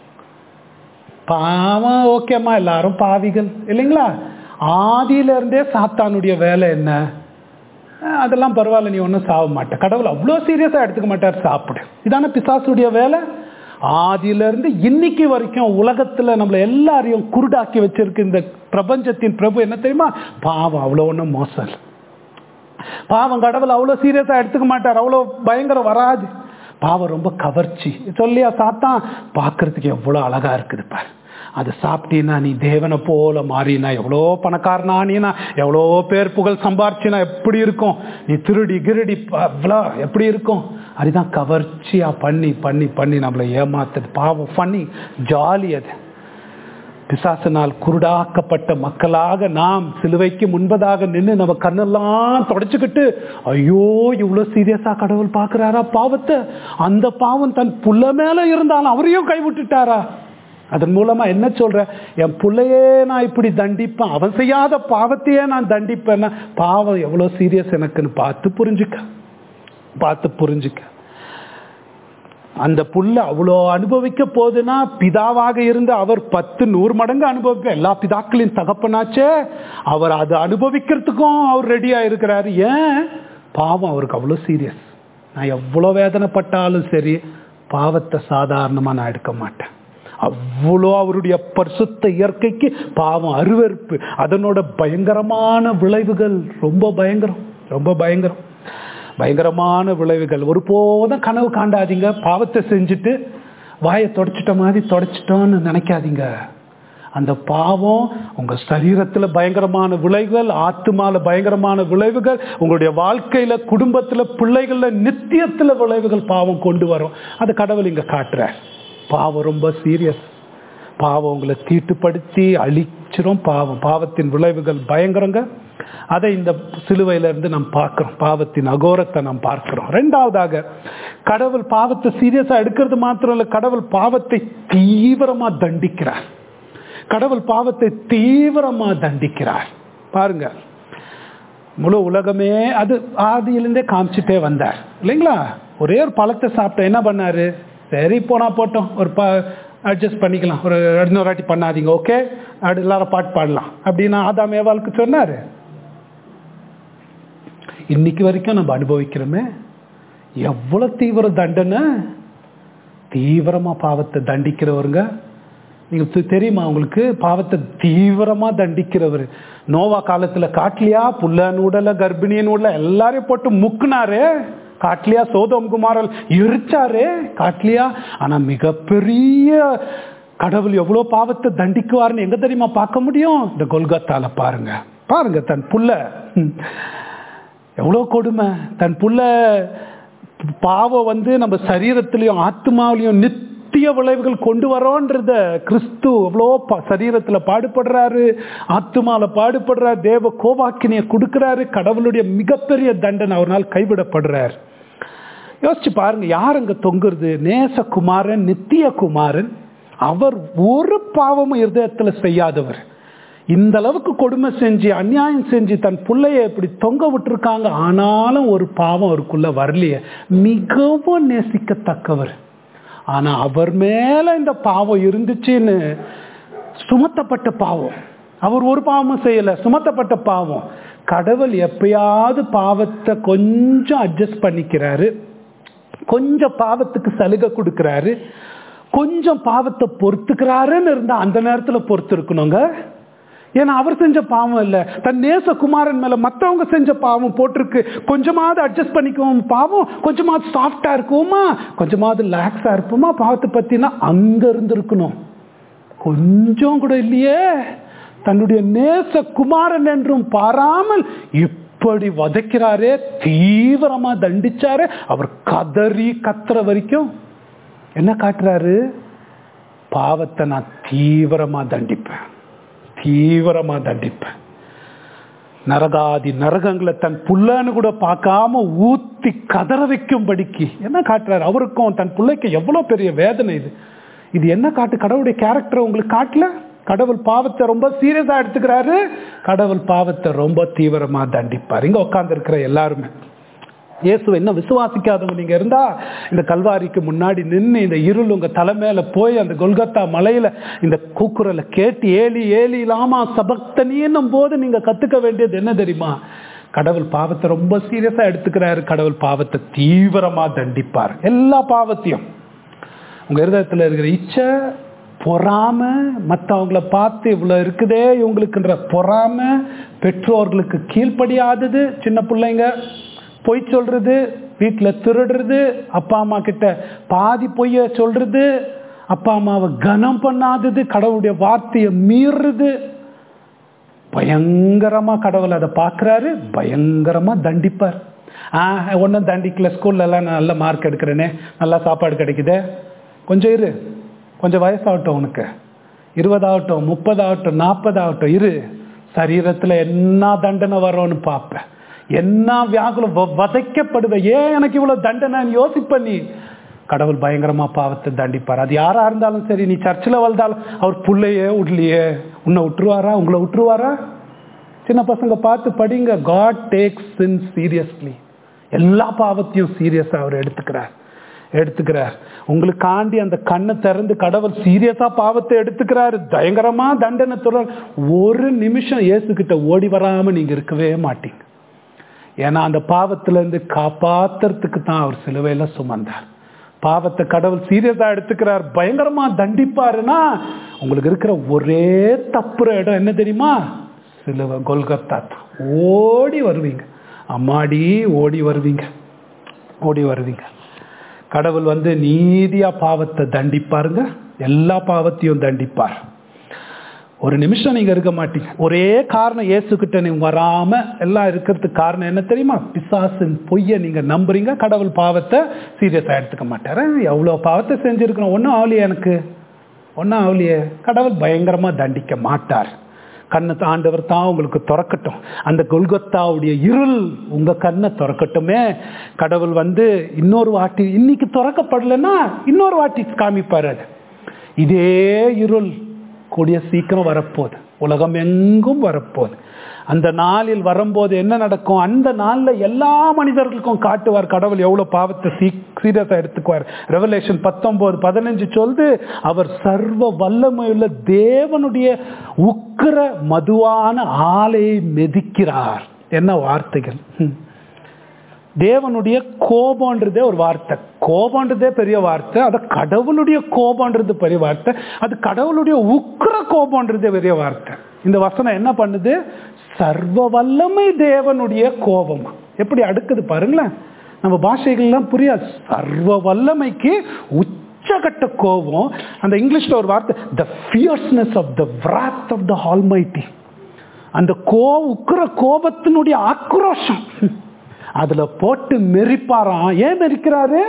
பாவம் ஓகேம்மா எல்லாரும் பாவிகள் இல்லைங்களா ஆதியில இருந்தே சாத்தானுடைய வேலை என்ன அதெல்லாம் பரவாயில்ல நீ ஒன்றும் சாக மாட்டேன் கடவுள் அவ்வளோ சீரியஸாக எடுத்துக்க மாட்டார் சாப்பிடு இதான பிசாசுடைய வேலை ஆதியிலிருந்து இன்னைக்கு வரைக்கும் உலகத்துல நம்மள எல்லாரையும் குருடாக்கி வச்சிருக்கு இந்த பிரபஞ்சத்தின் பிரபு என்ன தெரியுமா பாவம் அவ்வளோ ஒன்றும் மோசம் பாவம் கடவுள் அவ்வளோ சீரியஸாக எடுத்துக்க மாட்டார் அவ்வளோ பயங்கரம் வராது பாவம் ரொம்ப கவர்ச்சி சொல்லியா சாத்தான் பார்க்கறதுக்கு எவ்வளோ அழகா இருக்குது பாரு அது சாப்பிட்டீன்னா நீ தேவனை போல மாறினா எவ்வளோ பணக்காரனா நீனா எவ்வளோ பேர் புகழ் சம்பாரிச்சினா எப்படி இருக்கும் நீ திருடி கிருடி அவ்வளோ எப்படி இருக்கும் அதுதான் கவர்ச்சியா பண்ணி பண்ணி பண்ணி நம்மளை ஏமாத்துது பாவம் பண்ணி ஜாலி அது பிசாசினால் குருடாக்கப்பட்ட மக்களாக நாம் சிலுவைக்கு முன்பதாக நின்று நம்ம கண்ணெல்லாம் தொடச்சுக்கிட்டு ஐயோ இவ்வளோ சீரியஸா கடவுள் பார்க்குறாரா பாவத்தை அந்த பாவம் தன் புள்ள மேல இருந்தாலும் அவரையும் கைவிட்டுட்டாரா அதன் மூலமா என்ன சொல்ற என் பிள்ளையே நான் இப்படி தண்டிப்பேன் அவன் செய்யாத பாவத்தையே நான் தண்டிப்பேன்னா பாவம் எவ்வளோ சீரியஸ் எனக்குன்னு பார்த்து புரிஞ்சுக்க பார்த்து புரிஞ்சுக்க அந்த புள்ள அவ்வளோ அனுபவிக்க போகுதுன்னா பிதாவாக இருந்து அவர் பத்து நூறு மடங்கு அனுபவிக்க எல்லா பிதாக்களின் தகப்பனாச்சே அவர் அதை அனுபவிக்கிறதுக்கும் அவர் ரெடியா இருக்கிறாரு ஏன் பாவம் அவருக்கு அவ்வளோ சீரியஸ் நான் எவ்வளோ வேதனைப்பட்டாலும் சரி பாவத்தை சாதாரணமா நான் எடுக்க மாட்டேன் அவ்வளோ அவருடைய பரிசுத்த இயற்கைக்கு பாவம் அருவருப்பு அதனோட பயங்கரமான விளைவுகள் ரொம்ப பயங்கரம் ரொம்ப பயங்கரம் பயங்கரமான விளைவுகள் ஒருபோதும் கனவு காண்டாதீங்க பாவத்தை செஞ்சுட்டு வாயை தொடச்சிட்ட மாதிரி தொடச்சிட்டோன்னு நினைக்காதீங்க அந்த பாவம் உங்க சரீரத்துல பயங்கரமான விளைவுகள் ஆத்துமால பயங்கரமான விளைவுகள் உங்களுடைய வாழ்க்கையில குடும்பத்துல பிள்ளைகள்ல நித்தியத்துல விளைவுகள் பாவம் கொண்டு வரும் அது கடவுள் இங்க காட்டுற பாவம் ரொம்ப சீரியஸ் பாவம் உங்களை தீட்டுப்படுத்தி அழிச்சிரும் பாவம் பாவத்தின் விளைவுகள் பயங்கரங்க அதை இந்த சிலுவையில இருந்து நாம் பார்க்கிறோம் பாவத்தின் அகோரத்தை நாம் பார்க்கிறோம் ரெண்டாவதாக கடவுள் பாவத்தை சீரியஸா எடுக்கிறது மாத்திரம் இல்ல கடவுள் பாவத்தை தீவிரமா தண்டிக்கிறார் கடவுள் பாவத்தை தீவிரமா தண்டிக்கிறார் பாருங்க முழு உலகமே அது ஆதியிலிருந்தே காமிச்சிட்டே வந்தார் இல்லைங்களா ஒரே ஒரு பழத்தை சாப்பிட்ட என்ன பண்ணாரு சரி போனா போட்டோம் ஒரு ப அட்ஜஸ்ட் பண்ணிக்கலாம் ஒரு இன்னொரு வாட்டி பண்ணாதீங்க ஓகே அப்படி எல்லாரும் பாட்டு பாடலாம் அப்படின்னு ஆதாம் ஏவாளுக்கு சொன்னாரு இன்னைக்கு வரைக்கும் நம்ம அனுபவிக்கிறோமே எவ்வளவு தீவிர தண்டனை தீவிரமா பாவத்தை தண்டிக்கிறவருங்க நீங்க தெ- தெரியுமா உங்களுக்கு பாவத்தை தீவிரமா தண்டிக்கிறவர் நோவா காலத்துல காட்டலியா புள்ள நூடல கர்ப்பிணிய நூடல எல்லாரையும் போட்டு முக்குனாரு காட்டலியா சோதம் குமாரல் எரிச்சாரு காட்டலியா ஆனா மிகப்பெரிய கடவுள் எவ்வளவு பாவத்தை தண்டிக்குவார்னு எங்க தெரியுமா பார்க்க முடியும் இந்த கொல்கத்தால பாருங்க பாருங்க தன் புள்ள ம். எவ்வளோ கொடுமை தன் புள்ள பாவம் வந்து நம்ம சரீரத்திலையும் ஆத்மாவிலையும் நித்திய விளைவுகள் கொண்டு வரோன்றத கிறிஸ்து எவ்வளோ ப- சரீரத்துல பாடுபடுறாரு ஆத்மால பாடுபடுறாரு தேவ கோபாக்கினிய கொடுக்கிறாரு கடவுளுடைய மிகப்பெரிய தண்டனை ஒரு நாள் கைவிடப்படுறார் யோசிச்சு பாருங்க யார் அங்க தொங்குறது நேசகுமாரன் நித்திய குமாரன் அவர் ஒரு பாவமும் இருதயத்துல செய்யாதவர் இந்த அளவுக்கு கொடுமை செஞ்சு அநியாயம் செஞ்சு தன் பிள்ளைய இப்படி தொங்க விட்டுருக்காங்க ஆனாலும் ஒரு பாவம் அவருக்குள்ள வரலையே மிகவும் நேசிக்கத்தக்கவர் ஆனா அவர் மேல இந்த பாவம் இருந்துச்சுன்னு சுமத்தப்பட்ட பாவம் அவர் ஒரு பாவமும் செய்யல சுமத்தப்பட்ட பாவம் கடவுள் எப்பயாவது பாவத்தை கொஞ்சம் அட்ஜஸ்ட் பண்ணிக்கிறாரு கொஞ்சம் பாவத்துக்கு சலுகை கொடுக்கிறாரு கொஞ்சம் பாவத்தை பொறுத்துக்கிறாருன்னு இருந்தா அந்த நேரத்துல பொறுத்து இருக்கணுங்க ஏன்னா அவர் செஞ்ச பாவம் இல்ல தன் நேச குமாரன் மேல மத்தவங்க செஞ்ச பாவம் போட்டிருக்கு கொஞ்சமாவது அட்ஜஸ்ட் பண்ணிக்குவோம் பாவம் கொஞ்சமாவது சாஃப்டா இருக்குவோமா கொஞ்சமாவது லாக்ஸா இருப்போமா பாவத்தை பத்தினா அங்க இருந்திருக்கணும் கொஞ்சம் கூட இல்லையே தன்னுடைய நேச குமாரன் என்றும் பாராமல் இப்படி வதைக்கிறாரே தீவிரமா தண்டிச்சாரு அவர் கதறி கத்துற வரைக்கும் என்ன காட்டுறாரு பாவத்தை நான் தீவிரமா தண்டிப்பேன் தீவிரமா தண்டிப்பேன் நரகாதி நரகங்களை தன் புள்ளன்னு கூட பார்க்காம ஊத்தி கதற வைக்கும்படிக்கு என்ன காட்டுறாரு அவருக்கும் தன் பிள்ளைக்கு எவ்வளவு பெரிய வேதனை இது இது என்ன காட்டு கடவுளுடைய கேரக்டர் உங்களுக்கு காட்டல கடவுள் பாவத்தை ரொம்ப சீரியஸா எடுத்துக்கிறாரு கடவுள் பாவத்தை ரொம்ப தீவிரமா தண்டிப்பார் இங்க உட்கார்ந்து இருக்கிற எல்லாருமே இயேசு என்ன விசுவாசிக்காதவங்க நீங்க இருந்தா இந்த கல்வாரிக்கு முன்னாடி நின்று இந்த இருள் உங்க தலை மேல போய் அந்த கொல்கத்தா மலையில இந்த கூக்குரலை கேட்டு ஏலி ஏலி லாமா சபக்தனின்னும் போது நீங்க கத்துக்க வேண்டியது என்ன தெரியுமா கடவுள் பாவத்தை ரொம்ப சீரியஸா எடுத்துக்கிறாரு கடவுள் பாவத்தை தீவிரமா தண்டிப்பார் எல்லா பாவத்தையும் உங்க இருதயத்துல இருக்கிற இச்சை பொறாம மற்றவங்கள பார்த்து இவ்வளவு இருக்குதே இவங்களுக்குன்ற பொறாம பெற்றோர்களுக்கு கீழ்ப்படியாதது சின்ன பிள்ளைங்க பொய் சொல்றது வீட்டில் திருடுறது அப்பா அம்மா கிட்ட பாதி பொய்ய சொல்றது அப்பா அம்மாவை கனம் பண்ணாதது கடவுளுடைய வார்த்தையை மீறுறது பயங்கரமா கடவுள் அதை பார்க்கறாரு பயங்கரமா தண்டிப்பார் ஆ ஒன்றும் தண்டிக்கல ஸ்கூல்ல எல்லாம் நான் நல்ல மார்க் எடுக்கிறேனே நல்லா சாப்பாடு கிடைக்குதே கொஞ்சம் இரு கொஞ்சம் வயசாகட்டும் உனக்கு இருபதாகட்டும் முப்பதாகட்டும் நாற்பதாகட்டும் இரு சரீரத்துல என்ன தண்டனை வரும்னு பார்ப்பேன் என்ன வியாகுலம் வ- வதைக்கப்படுவேன் ஏன் எனக்கு இவ்வளவு தண்டனைன்னு யோசிப்ப நீ கடவுள் பயங்கரமா பாவத்தை தண்டிப்பார் அது யாரா இருந்தாலும் சரி நீ சர்ச்சில் வந்தாலும் அவர் புள்ளையே விடலையே உன்னை விட்டுருவாரா உங்களை விட்டுருவாரா சின்ன பசங்க பார்த்து படிங்க காட் டேக்ஸ் சின் சீரியஸ்லி எல்லா பாவத்தையும் சீரியஸா அவர் எடுத்துக்கிறார் எடுத்துக்கிறார் உங்களுக்காண்டி அந்த கண்ணை திறந்து கடவுள் சீரியஸா பாவத்தை எடுத்துக்கிறாரு பயங்கரமா தண்டனை தொடர் ஒரு நிமிஷம் இயேசுகிட்ட ஓடி வராம நீங்க இருக்கவே மாட்டீங்க ஏன்னா அந்த பாவத்துல இருந்து காப்பாத்துறதுக்கு தான் அவர் சிலுவையில சுமந்தார் பாவத்தை கடவுள் சீரியஸா எடுத்துக்கிறார் பயங்கரமா தண்டிப்பாருன்னா உங்களுக்கு இருக்கிற ஒரே தப்புற இடம் என்ன தெரியுமா சிலுவை கொல்கத்தா தான். ஓடி வருவீங்க அம்மாடி ஓடி வருவீங்க ஓடி வருவீங்க கடவுள் வந்து நீதியா பாவத்தை தண்டிப்பாருங்க எல்லா பாவத்தையும் தண்டிப்பார் ஒரு நிமிஷம் நீங்க இருக்க மாட்டீங்க ஒரே காரணம் இயேசுகிட்ட நீங்க வராம எல்லாம் இருக்கிறதுக்கு காரணம் என்ன தெரியுமா பிசாசின் பொய்யை நீங்க நம்புறீங்க கடவுள் பாவத்தை சீரியஸா எடுத்துக்க மாட்டாரு எவ்வளவு பாவத்தை செஞ்சிருக்கணும் ஒன்றும் ஆகலையே எனக்கு ஒன்றும் ஆகலையே கடவுள் பயங்கரமா தண்டிக்க மாட்டார் கண்ணை ஆண்டவர் தான் உங்களுக்கு திறக்கட்டும் அந்த கொல்கத்தாவுடைய இருள் உங்க கண்ணை திறக்கட்டுமே கடவுள் வந்து இன்னொரு வாட்டி இன்னைக்கு திறக்கப்படலைன்னா இன்னொரு வாட்டி காமிப்பார் அது இதே இருள் கூடிய சீக்கிரம் வரப்போகுது உலகம் எங்கும் வரப்போகுது அந்த நாளில் வரும்போது என்ன நடக்கும் அந்த நாள்ல எல்லா மனிதர்களுக்கும் காட்டுவார் கடவுள் எவ்வளவு பாவத்தை சீ சீரியஸா எடுத்துக்குவார் ரெவலேஷன் பத்தொன்பது பதினஞ்சு சொல்லுது அவர் சர்வ வல்லமையுள்ள தேவனுடைய உக்கிர மதுவான ஆலையை மெதிக்கிறார் என்ன வார்த்தைகள் ஹம். தேவனுடைய கோபம்ன்றதே ஒரு வார்த்தை கோபம்ன்றதே பெரிய வார்த்தை அது கடவுளுடைய கோபம்ன்றது பெரிய வார்த்தை அது கடவுளுடைய உக்கிர கோபம்ன்றதே பெரிய வார்த்தை இந்த வசனம் என்ன பண்ணுது சர்வ வல்லமை தேவனுடைய கோபம் எப்படி அடுக்குது பாருங்களேன் நம்ம பாஷைகள்லாம் புரியாது சர்வ வல்லமைக்கு உச்சகட்ட கோபம் அந்த இங்கிலீஷ்ல ஒரு வார்த்தை the fierceness of the wrath of the almighty அந்த கோ உக்கிர கோபத்தினுடைய ஆக்ரோஷம் அதுல போட்டு மெரிப்பாராம் ஏன் மெரிக்கிறாரு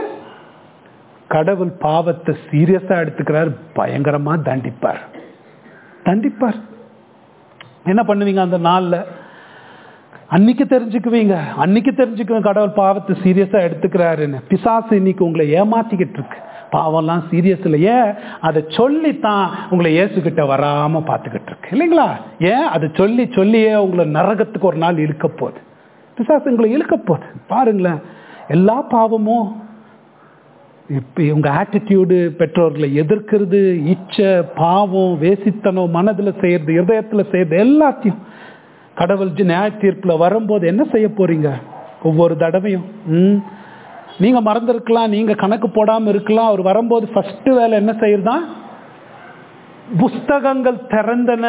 கடவுள் பாவத்தை சீரியஸா எடுத்துக்கிறார் பயங்கரமா தண்டிப்பார் தண்டிப்பார் என்ன பண்ணுவீங்க அந்த நாள்ல அன்னைக்கு தெரிஞ்சுக்குவீங்க அன்னைக்கு தெரிஞ்சுக்குவீங்க கடவுள் பாவத்தை சீரியஸா எடுத்துக்கிறாருன்னு பிசாசு இன்னைக்கு உங்களை ஏமாத்திக்கிட்டு இருக்கு பாவம்லாம் சீரியஸ் இல்லை ஏன் அதை சொல்லித்தான் உங்களை இயேசுகிட்ட வராம பார்த்துக்கிட்டு இருக்கு இல்லைங்களா ஏன் அதை சொல்லி சொல்லியே உங்களை நரகத்துக்கு ஒரு நாள் இழுக்க போகுது பிசாசு உங்களை இழுக்க போகுது பாருங்களேன் எல்லா பாவமும் இப்போ உங்க ஆட்டிடியூடு பெற்றோர்களை எதிர்க்கிறது இச்சை பாவம் வேசித்தனம் மனதில் செய்யறது இதயத்துல செய்யறது எல்லாத்தையும் கடவுள் ஜி- நியாய தீர்ப்புல வரும்போது என்ன செய்ய போறீங்க ஒவ்வொரு தடவையும் ம் நீங்க மறந்துருக்கலாம் நீங்க கணக்கு போடாம இருக்கலாம் அவர் வரும்போது ஃபர்ஸ்ட் வேலை என்ன செய்யறதா புஸ்தகங்கள் திறந்தன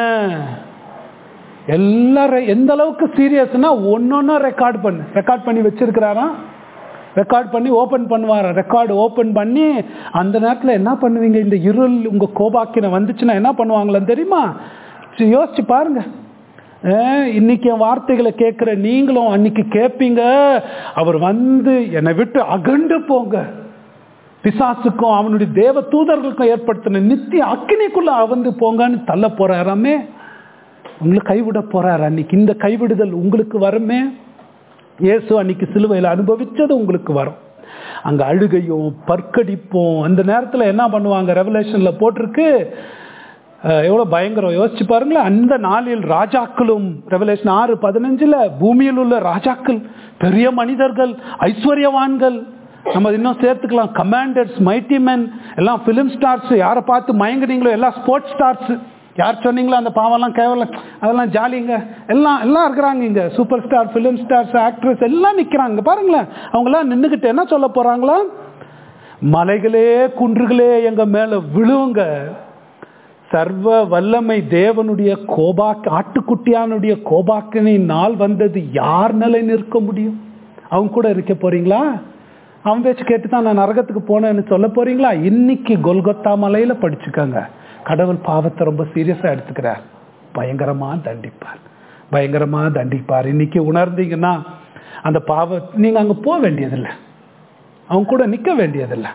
எல்லாரும் எந்த அளவுக்கு சீரியஸ்னா ஒன்னொன்னா ரெக்கார்ட் பண்ணு ரெக்கார்ட் பண்ணி வச்சிருக்கிறாரா ரெக்கார்ட் பண்ணி ஓபன் பண்ணுவாரா ரெக்கார்டு ஓபன் பண்ணி அந்த நேரத்துல என்ன பண்ணுவீங்க இந்த இருள் உங்க கோபாக்கின வந்துச்சுன்னா என்ன பண்ணுவாங்களான்னு தெரியுமா சரி, யோசிச்சு பாருங்க அஹ், இன்னைக்கு என் வார்த்தைகளை கேட்கிற நீங்களும் அன்னைக்கு கேட்பீங்க அவர் வந்து என்னை விட்டு அகண்டு போங்க பிசாசுக்கும் அவனுடைய தேவ தூதர்களுக்கும் ஏற்படுத்தின நித்திய அக்கினிக்குள்ள அவந்து போங்கன்னு தள்ள போறாராமே உங்களை கைவிட போறாரு அன்னைக்கு இந்த கைவிடுதல் உங்களுக்கு வருமே இயேசு அன்னைக்கு சிலுவையில் அனுபவிச்சது உங்களுக்கு வரும் அங்க அழுகையும் பற்கடிப்பும் அந்த நேரத்துல என்ன பண்ணுவாங்க ரெவலேஷன்ல போட்டிருக்கு அஹ், எவ்வளவு பயங்கரம் யோசிச்சு பாருங்களேன் அந்த நாளில் ராஜாக்களும் ரெவலேஷன் ஆறு பதினஞ்சுல பூமியில் உள்ள ராஜாக்கள் பெரிய மனிதர்கள் ஐஸ்வர்யவான்கள் நம்ம இன்னும் சேர்த்துக்கலாம் கமாண்டர்ஸ் மைட்டி men எல்லாம் ஃபிலிம் ஸ்டார்ஸ் யாரை பார்த்து மயங்குனீங்களோ எல்லாம் ஸ்போர்ட்ஸ் ஸ்டார்ஸ் யார் சொன்னீங்களோ அந்த பாவம்லாம் கேவலம் அதெல்லாம் ஜாலிங்க எல்லாம் எல்லாம் இருக்கிறாங்க இங்க super star film stars actress எல்லாம் நிக்கிறாங்க பாருங்களேன் அவங்கெல்லாம் நின்றுக்கிட்டு என்ன சொல்ல போறாங்களா மலைகளே குன்றுகளே எங்க மேல விழுவுங்க சர்வ வல்லமை தேவனுடைய கோபாக் ஆட்டுக்குட்டியானுடைய கோபாக்கினை நாள் வந்தது யார் நிலை நிற்க முடியும் அவங்க கூட இருக்க போறீங்களா அவன் பேச்சு கேட்டு தான் நான் நரகத்துக்கு போனேன்னு சொல்ல போறீங்களா இன்னைக்கு கொல்கத்தா மலையில படிச்சுக்கோங்க கடவுள் பாவத்தை ரொம்ப சீரியஸா எடுத்துக்கிறார் பயங்கரமா தண்டிப்பார் பயங்கரமா தண்டிப்பார் இன்னைக்கு உணர்ந்தீங்கன்னா அந்த பாவ நீங்க அங்க போக வேண்டியதில்லை அவங்க கூட நிக்க வேண்டியதில்லை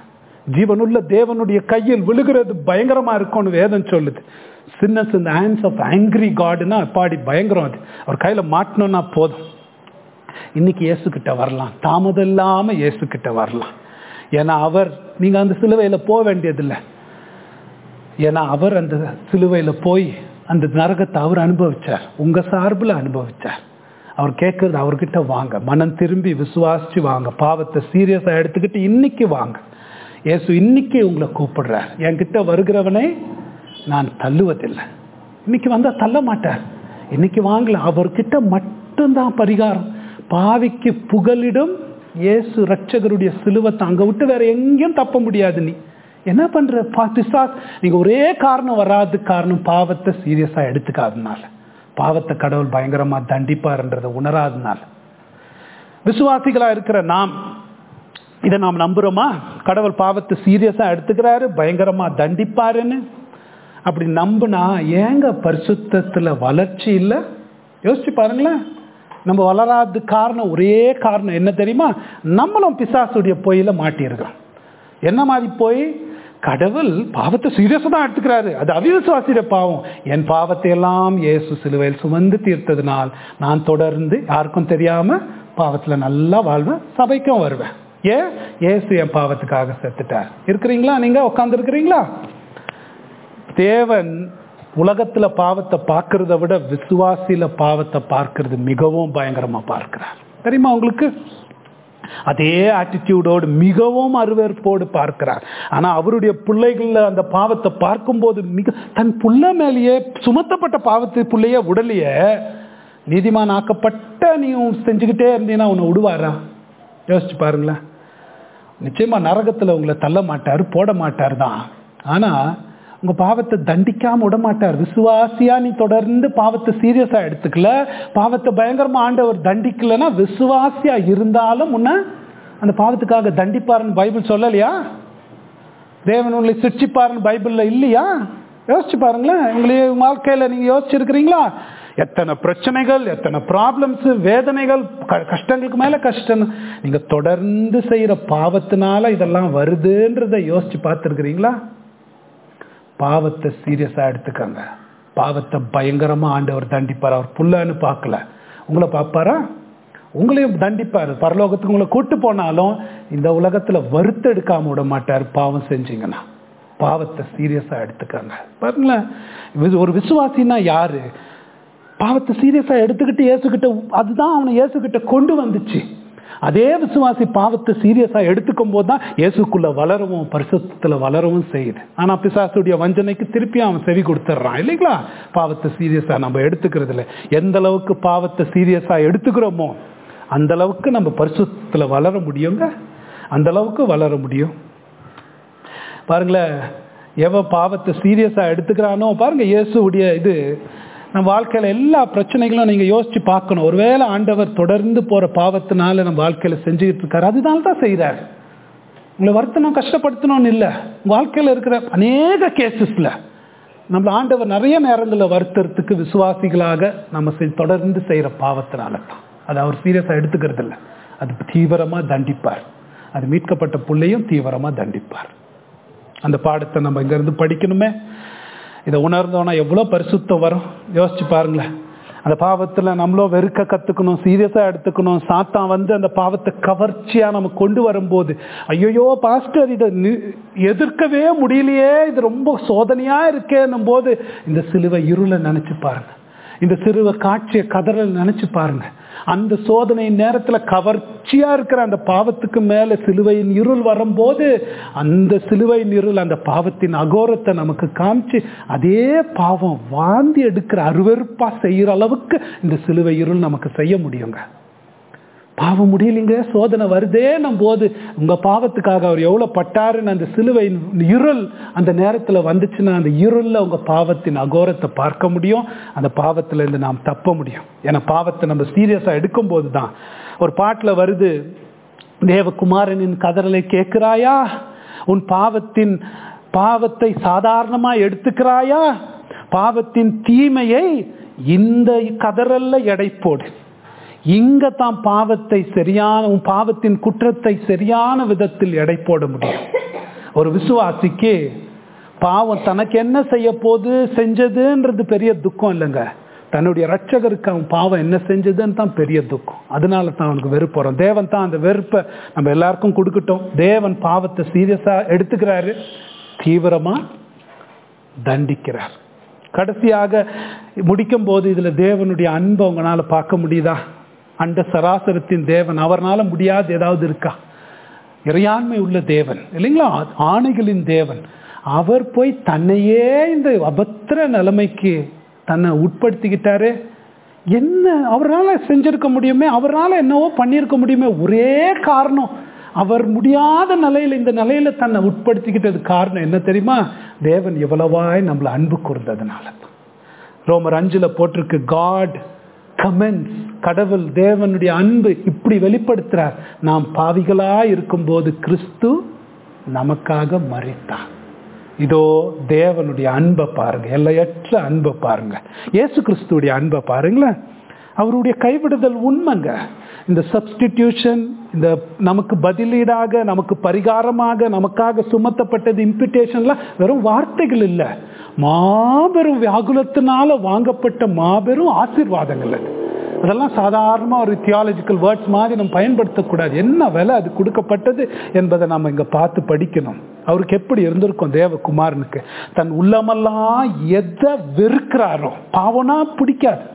ஜீவனுள்ள தேவனுடைய கையில் விழுகிறது பயங்கரமா இருக்கும்னு வேதம் சொல்லுது sinners in the hands of angry காடுனா பாடி பயங்கரம் அது அவர் கையில மாட்டணும்னா போதும் இன்னைக்கு இயேசு கிட்ட வரலாம் தாமதம் இல்லாம இயேசு கிட்ட வரலாம் ஏன்னா அவர் நீங்க அந்த சிலுவையில போக வேண்டியதில்லை ஏன்னா அவர் அந்த சிலுவையில போய் அந்த நரகத்தை அவர் அனுபவிச்சார் உங்க சார்பில் அனுபவிச்சார் அவர் கேட்கறது அவர்கிட்ட வாங்க மனம் திரும்பி விசுவாசிச்சு வாங்க பாவத்தை சீரியஸா எடுத்துக்கிட்டு இன்னைக்கு வாங்க இயேசு இன்னைக்கு உங்களை கூப்பிடுறார் என்கிட்ட வருகிறவனை நான் தள்ளுவதில்லை இன்னைக்கு வந்தா தள்ள மாட்டார் இன்னைக்கு வாங்கல அவர்கிட்ட மட்டும்தான் பரிகாரம் பாவிக்கு புகலிடும் இயேசு ரட்சகருடைய சிலுவத்தை அங்க விட்டு வேற எங்கேயும் தப்ப முடியாது நீ என்ன பண்ற பா- பிசாஸ் நீங்க ஒரே காரணம் வராது காரணம் பாவத்தை சீரியஸா எடுத்துக்காதனால பாவத்தை கடவுள் பயங்கரமா தண்டிப்பாருன்றதை உணராதனால விசுவாசிகளா இருக்கிற நாம் இதை நாம் நம்புறோமா கடவுள் பாவத்தை சீரியஸா எடுத்துக்கிறாரு பயங்கரமா தண்டிப்பாருன்னு அப்படி நம்புனா ஏங்க பரிசுத்தத்துல வளர்ச்சி இல்லை யோசிச்சு பாருங்களேன் நம்ம வளராத காரணம் ஒரே காரணம் என்ன தெரியுமா நம்மளும் பிசாசுடைய பொய்யில மாட்டியிருக்கிறோம் என்ன மாதிரி போய் கடவுள் பாவத்தை சீரியஸா தான் எடுத்துக்கிறாரு அது அவிசுவாசிட பாவம் என் பாவத்தை எல்லாம் இயேசு சிலுவையில் சுமந்து தீர்த்ததினால் நான் தொடர்ந்து யாருக்கும் தெரியாம பாவத்துல நல்லா வாழ்வேன் சபைக்கும் வருவேன் ஏன் இயேசு என் பாவத்துக்காக செத்துட்டார் இருக்கிறீங்களா நீங்க உட்கார்ந்து இருக்கிறீங்களா தேவன் உலகத்துல பாவத்தை பார்க்கறத விட விசுவாசியில பாவத்தை பார்க்கிறது மிகவும் பயங்கரமா பார்க்கிறார் தெரியுமா உங்களுக்கு அதே ஆட்டிடியூடோடு மிகவும் அருவருப்போடு பார்க்கிறார் ஆனா அவருடைய பிள்ளைகள்ல அந்த பாவத்தை பார்க்கும்போது மிக தன் புள்ள மேலேயே சுமத்தப்பட்ட பாவத்து புள்ளைய உடலையே நீதிமான் ஆக்கப்பட்ட நீ செஞ்சுக்கிட்டே இருந்தீங்கன்னா உன்னை விடுவாரா யோசிச்சு பாருங்களேன் நிச்சயமா நரகத்துல உங்களை தள்ள மாட்டார் போட மாட்டார் தான் ஆனா உங்க பாவத்தை தண்டிக்காம விட மாட்டார் விசுவாசியா நீ தொடர்ந்து பாவத்தை சீரியஸா எடுத்துக்கல பாவத்தை பயங்கரமா ஆண்டவர் தண்டிக்கலன்னா விசுவாசியா இருந்தாலும் உன்னை அந்த பாவத்துக்காக தண்டிப்பாருன்னு பைபிள் சொல்லலையா தேவன் உங்களை சிரிச்சிப்பாருன்னு பைபிள்ல இல்லையா யோசிச்சு பாருங்களேன் உங்களைய வாழ்க்கையில நீங்க யோசிச்சிருக்கிறீங்களா எத்தனை பிரச்சனைகள் எத்தனை ப்ராப்ளம்ஸ் வேதனைகள் க- கஷ்டங்களுக்கு மேல கஷ்டம் நீங்க தொடர்ந்து செய்யற பாவத்தினால இதெல்லாம் வருதுன்றதை யோசிச்சு பார்த்துருக்கிறீங்களா பாவத்தை சீரியஸா எடுத்துக்கங்க பாவத்தை பயங்கரமா ஆண்டவர் தண்டிப்பார் அவர் புள்ளன்னு பார்க்கல உங்களை பார்ப்பாரா உங்களையும் தண்டிப்பார் பரலோகத்துக்கு உங்களை கூட்டு போனாலும் இந்த உலகத்துல வறுத்தெடுக்காம விட மாட்டார் பாவம் செஞ்சீங்கன்னா பாவத்தை சீரியஸா எடுத்துக்கங்க பாருங்களேன் வி- ஒரு விசுவாசின்னா யாரு பாவத்தை சீரியஸா எடுத்துக்கிட்டு இயேசுகிட்ட அதுதான் அவனை இயேசுகிட்ட கொண்டு வந்துச்சு அதே விசுவாசி பாவத்தை சீரியஸா எடுத்துக்கும் போது தான் இயேசுக்குள்ள வளரவும் பரிசுத்தத்துல வளரவும் செய்யுது ஆனா பிசாசுடைய வஞ்சனைக்கு திருப்பி அவன் செவி கொடுத்துட்றான் இல்லைங்களா பாவத்தை சீரியஸா நம்ம எடுத்துக்கிறது இல்லை எந்த அளவுக்கு பாவத்தை சீரியஸா எடுத்துக்கிறோமோ அந்த அளவுக்கு நம்ம பரிசுத்தத்துல வளர முடியுங்க அந்த அளவுக்கு வளர முடியும் பாருங்களேன் எவன் பாவத்தை சீரியஸா எடுத்துக்கிறானோ பாருங்க இயேசுடைய இது நம்ம வாழ்க்கையில எல்லா பிரச்சனைகளும் நீங்க யோசிச்சு பார்க்கணும் ஒருவேளை ஆண்டவர் தொடர்ந்து போற பாவத்தினால நம்ம வாழ்க்கையில செஞ்சுக்கிட்டு இருக்காரு அதனால தான் செய்யறாரு உங்களை வருத்தணும் கஷ்டப்படுத்தணும்னு இல்லை வாழ்க்கையில இருக்கிற அநேக கேசஸ்ல நம்ம ஆண்டவர் நிறைய நேரங்களில் வருத்தறதுக்கு விசுவாசிகளாக நம்ம செய்- தொடர்ந்து செய்யற பாவத்தினால தான் அது அவர் சீரியஸா எடுத்துக்கிறது இல்லை அது தீவிரமா தண்டிப்பார் அது மீட்கப்பட்ட புள்ளையும் தீவிரமா தண்டிப்பார் அந்த பாடத்தை நம்ம இங்க இருந்து படிக்கணுமே இதை உணர்ந்தோன்னா எவ்வளோ பரிசுத்தம் வரும் யோசிச்சு பாருங்களேன் அந்த பாவத்துல நம்மளும் வெறுக்க கத்துக்கணும் சீரியஸா எடுத்துக்கணும் சாத்தான் வந்து அந்த பாவத்தை கவர்ச்சியா நம்ம கொண்டு வரும்போது ஐயோ பாஸ்டர் இதை நி- எதிர்க்கவே முடியலையே இது ரொம்ப சோதனையா இருக்கேன்னும் போது இந்த சிலுவை இருளை நினைச்சு பாருங்க இந்த சிறுவ காட்சிய கதறல் நினைச்சு பாருங்க அந்த சோதனை நேரத்துல கவர்ச்சியா இருக்கிற அந்த பாவத்துக்கு மேல சிலுவையின் இருள் வரும்போது அந்த சிலுவையின் இருள் அந்த பாவத்தின் அகோரத்தை நமக்கு காமிச்சு அதே பாவம் வாந்தி எடுக்கிற அருவருப்பா செய்யற அளவுக்கு இந்த சிலுவை இருள் நமக்கு செய்ய முடியுங்க பாவம் முடியலைங்க சோதனை வருதேன்னும் போது உங்க பாவத்துக்காக அவர் எவ்வளவு பட்டாருன்னு அந்த சிலுவையின் இருள் அந்த நேரத்துல வந்துச்சுன்னா அந்த இருள்ல உங்க பாவத்தின் அகோரத்தை பார்க்க முடியும் அந்த பாவத்துல இருந்து நாம் தப்ப முடியும் ஏன்னா பாவத்தை நம்ம சீரியஸா எடுக்கும் போது தான் ஒரு பாட்டுல வருது தேவகுமாரனின் கதறலை கேட்கிறாயா உன் பாவத்தின் பாவத்தை சாதாரணமா எடுத்துக்கிறாயா பாவத்தின் தீமையை இந்த கதறல்ல எடை போடு இங்க தான் பாவத்தை சரியான உன் பாவத்தின் குற்றத்தை சரியான விதத்தில் எடை போட முடியும் ஒரு விசுவாசிக்கு பாவம் தனக்கு என்ன செய்ய போது செஞ்சதுன்றது பெரிய துக்கம் இல்லைங்க தன்னுடைய ரட்சகருக்கு அவன் பாவம் என்ன செஞ்சதுன்னு தான் பெரிய துக்கம் அதனால தான் அவனுக்கு வெறுப்பு வரும் தேவன் தான் அந்த வெறுப்பை நம்ம எல்லாருக்கும் கொடுக்கட்டும் தேவன் பாவத்தை சீரியஸா எடுத்துக்கிறாரு தீவிரமா தண்டிக்கிறார் கடைசியாக முடிக்கும் போது இதுல தேவனுடைய அன்பை உங்களால பார்க்க முடியுதா அந்த சராசரத்தின் தேவன் அவர்னால முடியாது ஏதாவது இருக்கா இறையாண்மை உள்ள தேவன் இல்லைங்களா ஆணைகளின் தேவன் அவர் போய் தன்னையே இந்த அபத்திர நிலைமைக்கு தன்னை உட்படுத்திக்கிட்டாரு என்ன அவரால் செஞ்சிருக்க முடியுமே அவரால் என்னவோ பண்ணியிருக்க முடியுமே ஒரே காரணம் அவர் முடியாத நிலையில இந்த நிலையில தன்னை உட்படுத்திக்கிட்டது காரணம் என்ன தெரியுமா தேவன் எவ்வளவாய் நம்மளை அன்பு கூர்ந்ததுனால ரோமர் அஞ்சுல போட்டிருக்கு காட் கமெண்ட்ஸ் கடவுள் தேவனுடைய அன்பு இப்படி வெளிப்படுத்துறார் நாம் பாவிகளா இருக்கும்போது கிறிஸ்து நமக்காக மறித்தார் இதோ தேவனுடைய அன்பை பாருங்க எல்லையற்ற அன்பை பாருங்க இயேசு கிறிஸ்துடைய அன்பை பாருங்களேன் அவருடைய கைவிடுதல் உண்மைங்க இந்த சப்ஸ்டிடியூஷன் இந்த நமக்கு பதிலீடாக நமக்கு பரிகாரமாக நமக்காக சுமத்தப்பட்டது இம்பிட்டேஷன்லாம் வெறும் வார்த்தைகள் இல்லை மாபெரும் வியாகுலத்தினால வாங்கப்பட்ட மாபெரும் ஆசீர்வாதங்கள் அது அதெல்லாம் சாதாரணமாக ஒரு தியாலஜிக்கல் வேர்ட்ஸ் மாதிரி நம்ம பயன்படுத்தக்கூடாது என்ன விலை அது கொடுக்கப்பட்டது என்பதை நம்ம இங்கே பார்த்து படிக்கணும் அவருக்கு எப்படி இருந்திருக்கும் தேவகுமாரனுக்கு தன் உள்ளமெல்லாம் எதை வெறுக்கிறாரோ பாவனா பிடிக்காது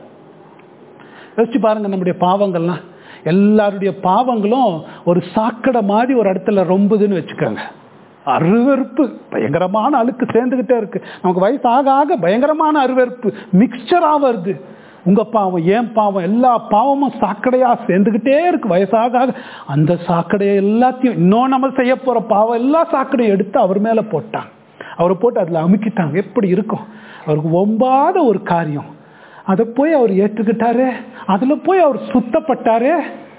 யோசிச்சு பாருங்க நம்முடைய பாவங்கள்லாம் எல்லாருடைய பாவங்களும் ஒரு சாக்கடை மாதிரி ஒரு இடத்துல ரொம்புதுன்னு வச்சுக்கோங்க அருவறுப்பு பயங்கரமான அழுக்கு சேர்ந்துகிட்டே இருக்கு நமக்கு வயசு ஆக ஆக பயங்கரமான அருவறுப்பு மிக்சரா வருது உங்க பாவம் ஏன் பாவம் எல்லா பாவமும் சாக்கடையா சேர்ந்துகிட்டே இருக்கு வயசாக ஆக அந்த சாக்கடையை எல்லாத்தையும் இன்னும் நம்ம செய்ய போற பாவம் எல்லா சாக்கடையும் எடுத்து அவர் மேல போட்டாங்க அவரை போட்டு அதுல அமுக்கிட்டாங்க எப்படி இருக்கும் அவருக்கு ஒம்பாத ஒரு காரியம் அதை போய் அவர் ஏற்றுக்கிட்டாரு அதுல போய் அவர் சுத்தப்பட்டாரு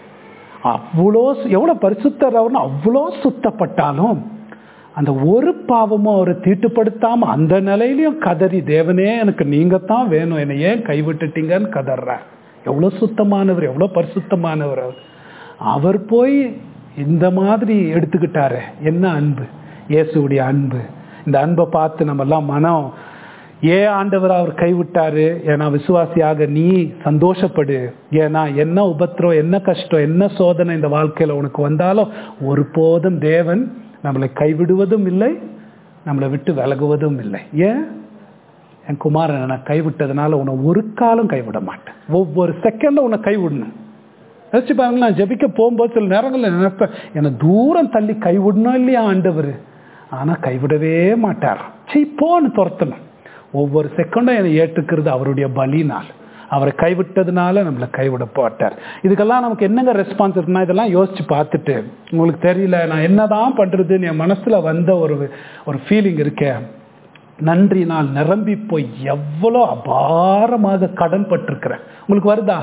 அவ்வளோ எவ்வளவு பரிசுத்தர் அவர்னு அவ்வளோ சுத்தப்பட்டாலும் அந்த ஒரு பாவமும் அவரை தீட்டுப்படுத்தாம அந்த நிலையிலையும் கதறி தேவனே எனக்கு நீங்க தான் வேணும் என்னை ஏன் கைவிட்டுட்டீங்கன்னு கதற எவ்வளவு சுத்தமானவர் எவ்வளவு பரிசுத்தமானவர் அவர் அவர் போய் இந்த மாதிரி எடுத்துக்கிட்டாரு என்ன அன்பு இயேசுடைய அன்பு இந்த அன்பை பார்த்து நம்ம எல்லாம் மனம் ஏன் ஆண்டவர் அவர் கைவிட்டாரு ஏன்னா விசுவாசியாக நீ சந்தோஷப்படு ஏன்னா என்ன உபத்திரம் என்ன கஷ்டம் என்ன சோதனை இந்த வாழ்க்கையில உனக்கு வந்தாலும் ஒரு போதும் தேவன் நம்மளை கைவிடுவதும் இல்லை நம்மளை விட்டு விலகுவதும் இல்லை ஏன் என் குமாரன் நான் கைவிட்டதுனால உன்னை ஒரு காலம் கைவிட மாட்டேன் ஒவ்வொரு செகண்டும் உன்னை கைவிடணும் யோசிச்சு பாருங்களேன் நான் ஜெபிக்க போகும்போது சில நேரங்களில் நினைப்பேன் என்னை தூரம் தள்ளி கைவிடணும் இல்லையா ஆண்டவர் ஆனால் கைவிடவே மாட்டார் சீ போன்னு துரத்தணும் ஒவ்வொரு செகண்டும் என்னை ஏற்றுக்கிறது அவருடைய பலினால் அவரை கைவிட்டதுனால நம்மளை கைவிட போட்டார் இதுக்கெல்லாம் நமக்கு என்னங்க ரெஸ்பான்ஸ் இருக்குன்னா இதெல்லாம் யோசிச்சு பார்த்துட்டு உங்களுக்கு தெரியல நான் என்னதான் பண்றதுன்னு என் மனசுல வந்த ஒரு ஒரு ஃபீலிங் இருக்கேன் நன்றி நான் நிரம்பி போய் எவ்வளோ அபாரமாக கடன் பட்டிருக்கிறேன் உங்களுக்கு வருதா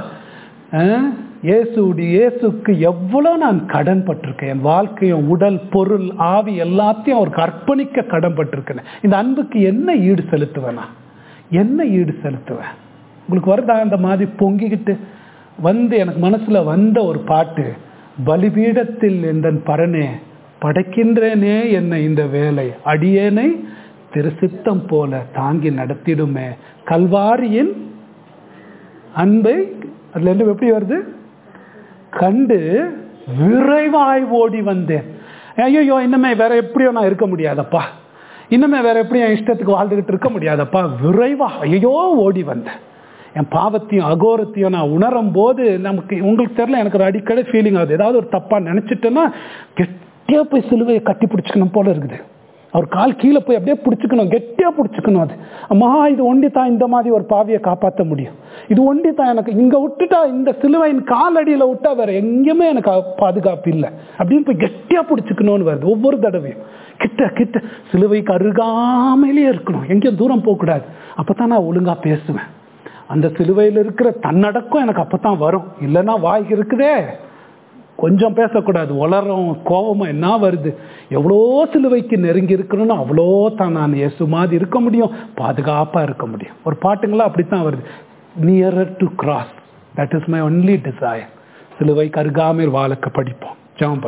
இயேசுடைய இயேசுக்கு எவ்வளோ நான் கடன் பட்டிருக்கேன் என் வாழ்க்கையும் உடல் பொருள் ஆவி எல்லாத்தையும் அவருக்கு அர்ப்பணிக்க கடன் பட்டிருக்கேன் இந்த அன்புக்கு என்ன ஈடு செலுத்துவேனா என்ன ஈடு செலுத்துவேன் உங்களுக்கு வருதா அந்த மாதிரி பொங்கிக்கிட்டு வந்து எனக்கு மனசுல வந்த ஒரு பாட்டு பலிபீடத்தில் எந்தன் பரனே படைக்கின்றேனே என்ன இந்த வேலை அடியேனை திருசித்தம் போல தாங்கி நடத்திடுமே கல்வாரியின் அன்பை அதுல இருந்து எப்படி வருது கண்டு விரைவாய் ஓடி வந்தேன் ஐயோ இன்னுமே வேற எப்படியோ நான் இருக்க முடியாதப்பா இன்னுமே வேற எப்படி என் இஷ்டத்துக்கு வாழ்ந்துகிட்டு இருக்க முடியாதப்பா விரைவா ஐயோ ஓடி வந்தேன் என் பாவத்தையும் அகோரத்தையும் நான் உணரும் போது நமக்கு உங்களுக்கு தெரியல எனக்கு ஒரு அடிக்கடி ஃபீலிங் ஆகுது ஏதாவது ஒரு தப்பா நினைச்சிட்டேன்னா கெட்டியா போய் சிலுவையை கட்டி பிடிச்சிக்கணும் போல இருக்குது அவர் கால் கீழே போய் அப்படியே பிடிச்சிக்கணும் கெட்டியா பிடிச்சிக்கணும் அது அம்மா இது ஒண்டி தான் இந்த மாதிரி ஒரு பாவியை காப்பாற்ற முடியும் இது ஒண்டி தான் எனக்கு இங்க விட்டுட்டா இந்த சிலுவையின் கால் அடியில விட்டா வேற எங்கேயுமே எனக்கு பாதுகாப்பு இல்லை அப்படின்னு போய் கெட்டியா பிடிச்சிக்கணும்னு வருது ஒவ்வொரு தடவையும் கிட்ட கிட்ட சிலுவைக்கு அருகாமையிலேயே இருக்கணும் எங்கேயும் தூரம் போகக்கூடாது அப்பதான் நான் ஒழுங்கா பேசுவேன் அந்த சிலுவையில் இருக்கிற தன்னடக்கம் எனக்கு அப்பதான் வரும் இல்லைன்னா வாய் இருக்குதே கொஞ்சம் பேசக்கூடாது வளரும் கோபமும் என்ன வருது எவ்வளோ சிலுவைக்கு நெருங்கி இருக்கணும்னு அவ்வளோ தான் நான் இயேசு மாதிரி இருக்க முடியும் பாதுகாப்பாக இருக்க முடியும் ஒரு பாட்டுங்களா அப்படித்தான் வருது nearer to cross that is my only desire சிலுவைக்கு அருகாமையில் வாழக்க படிப்போம் ஜாம்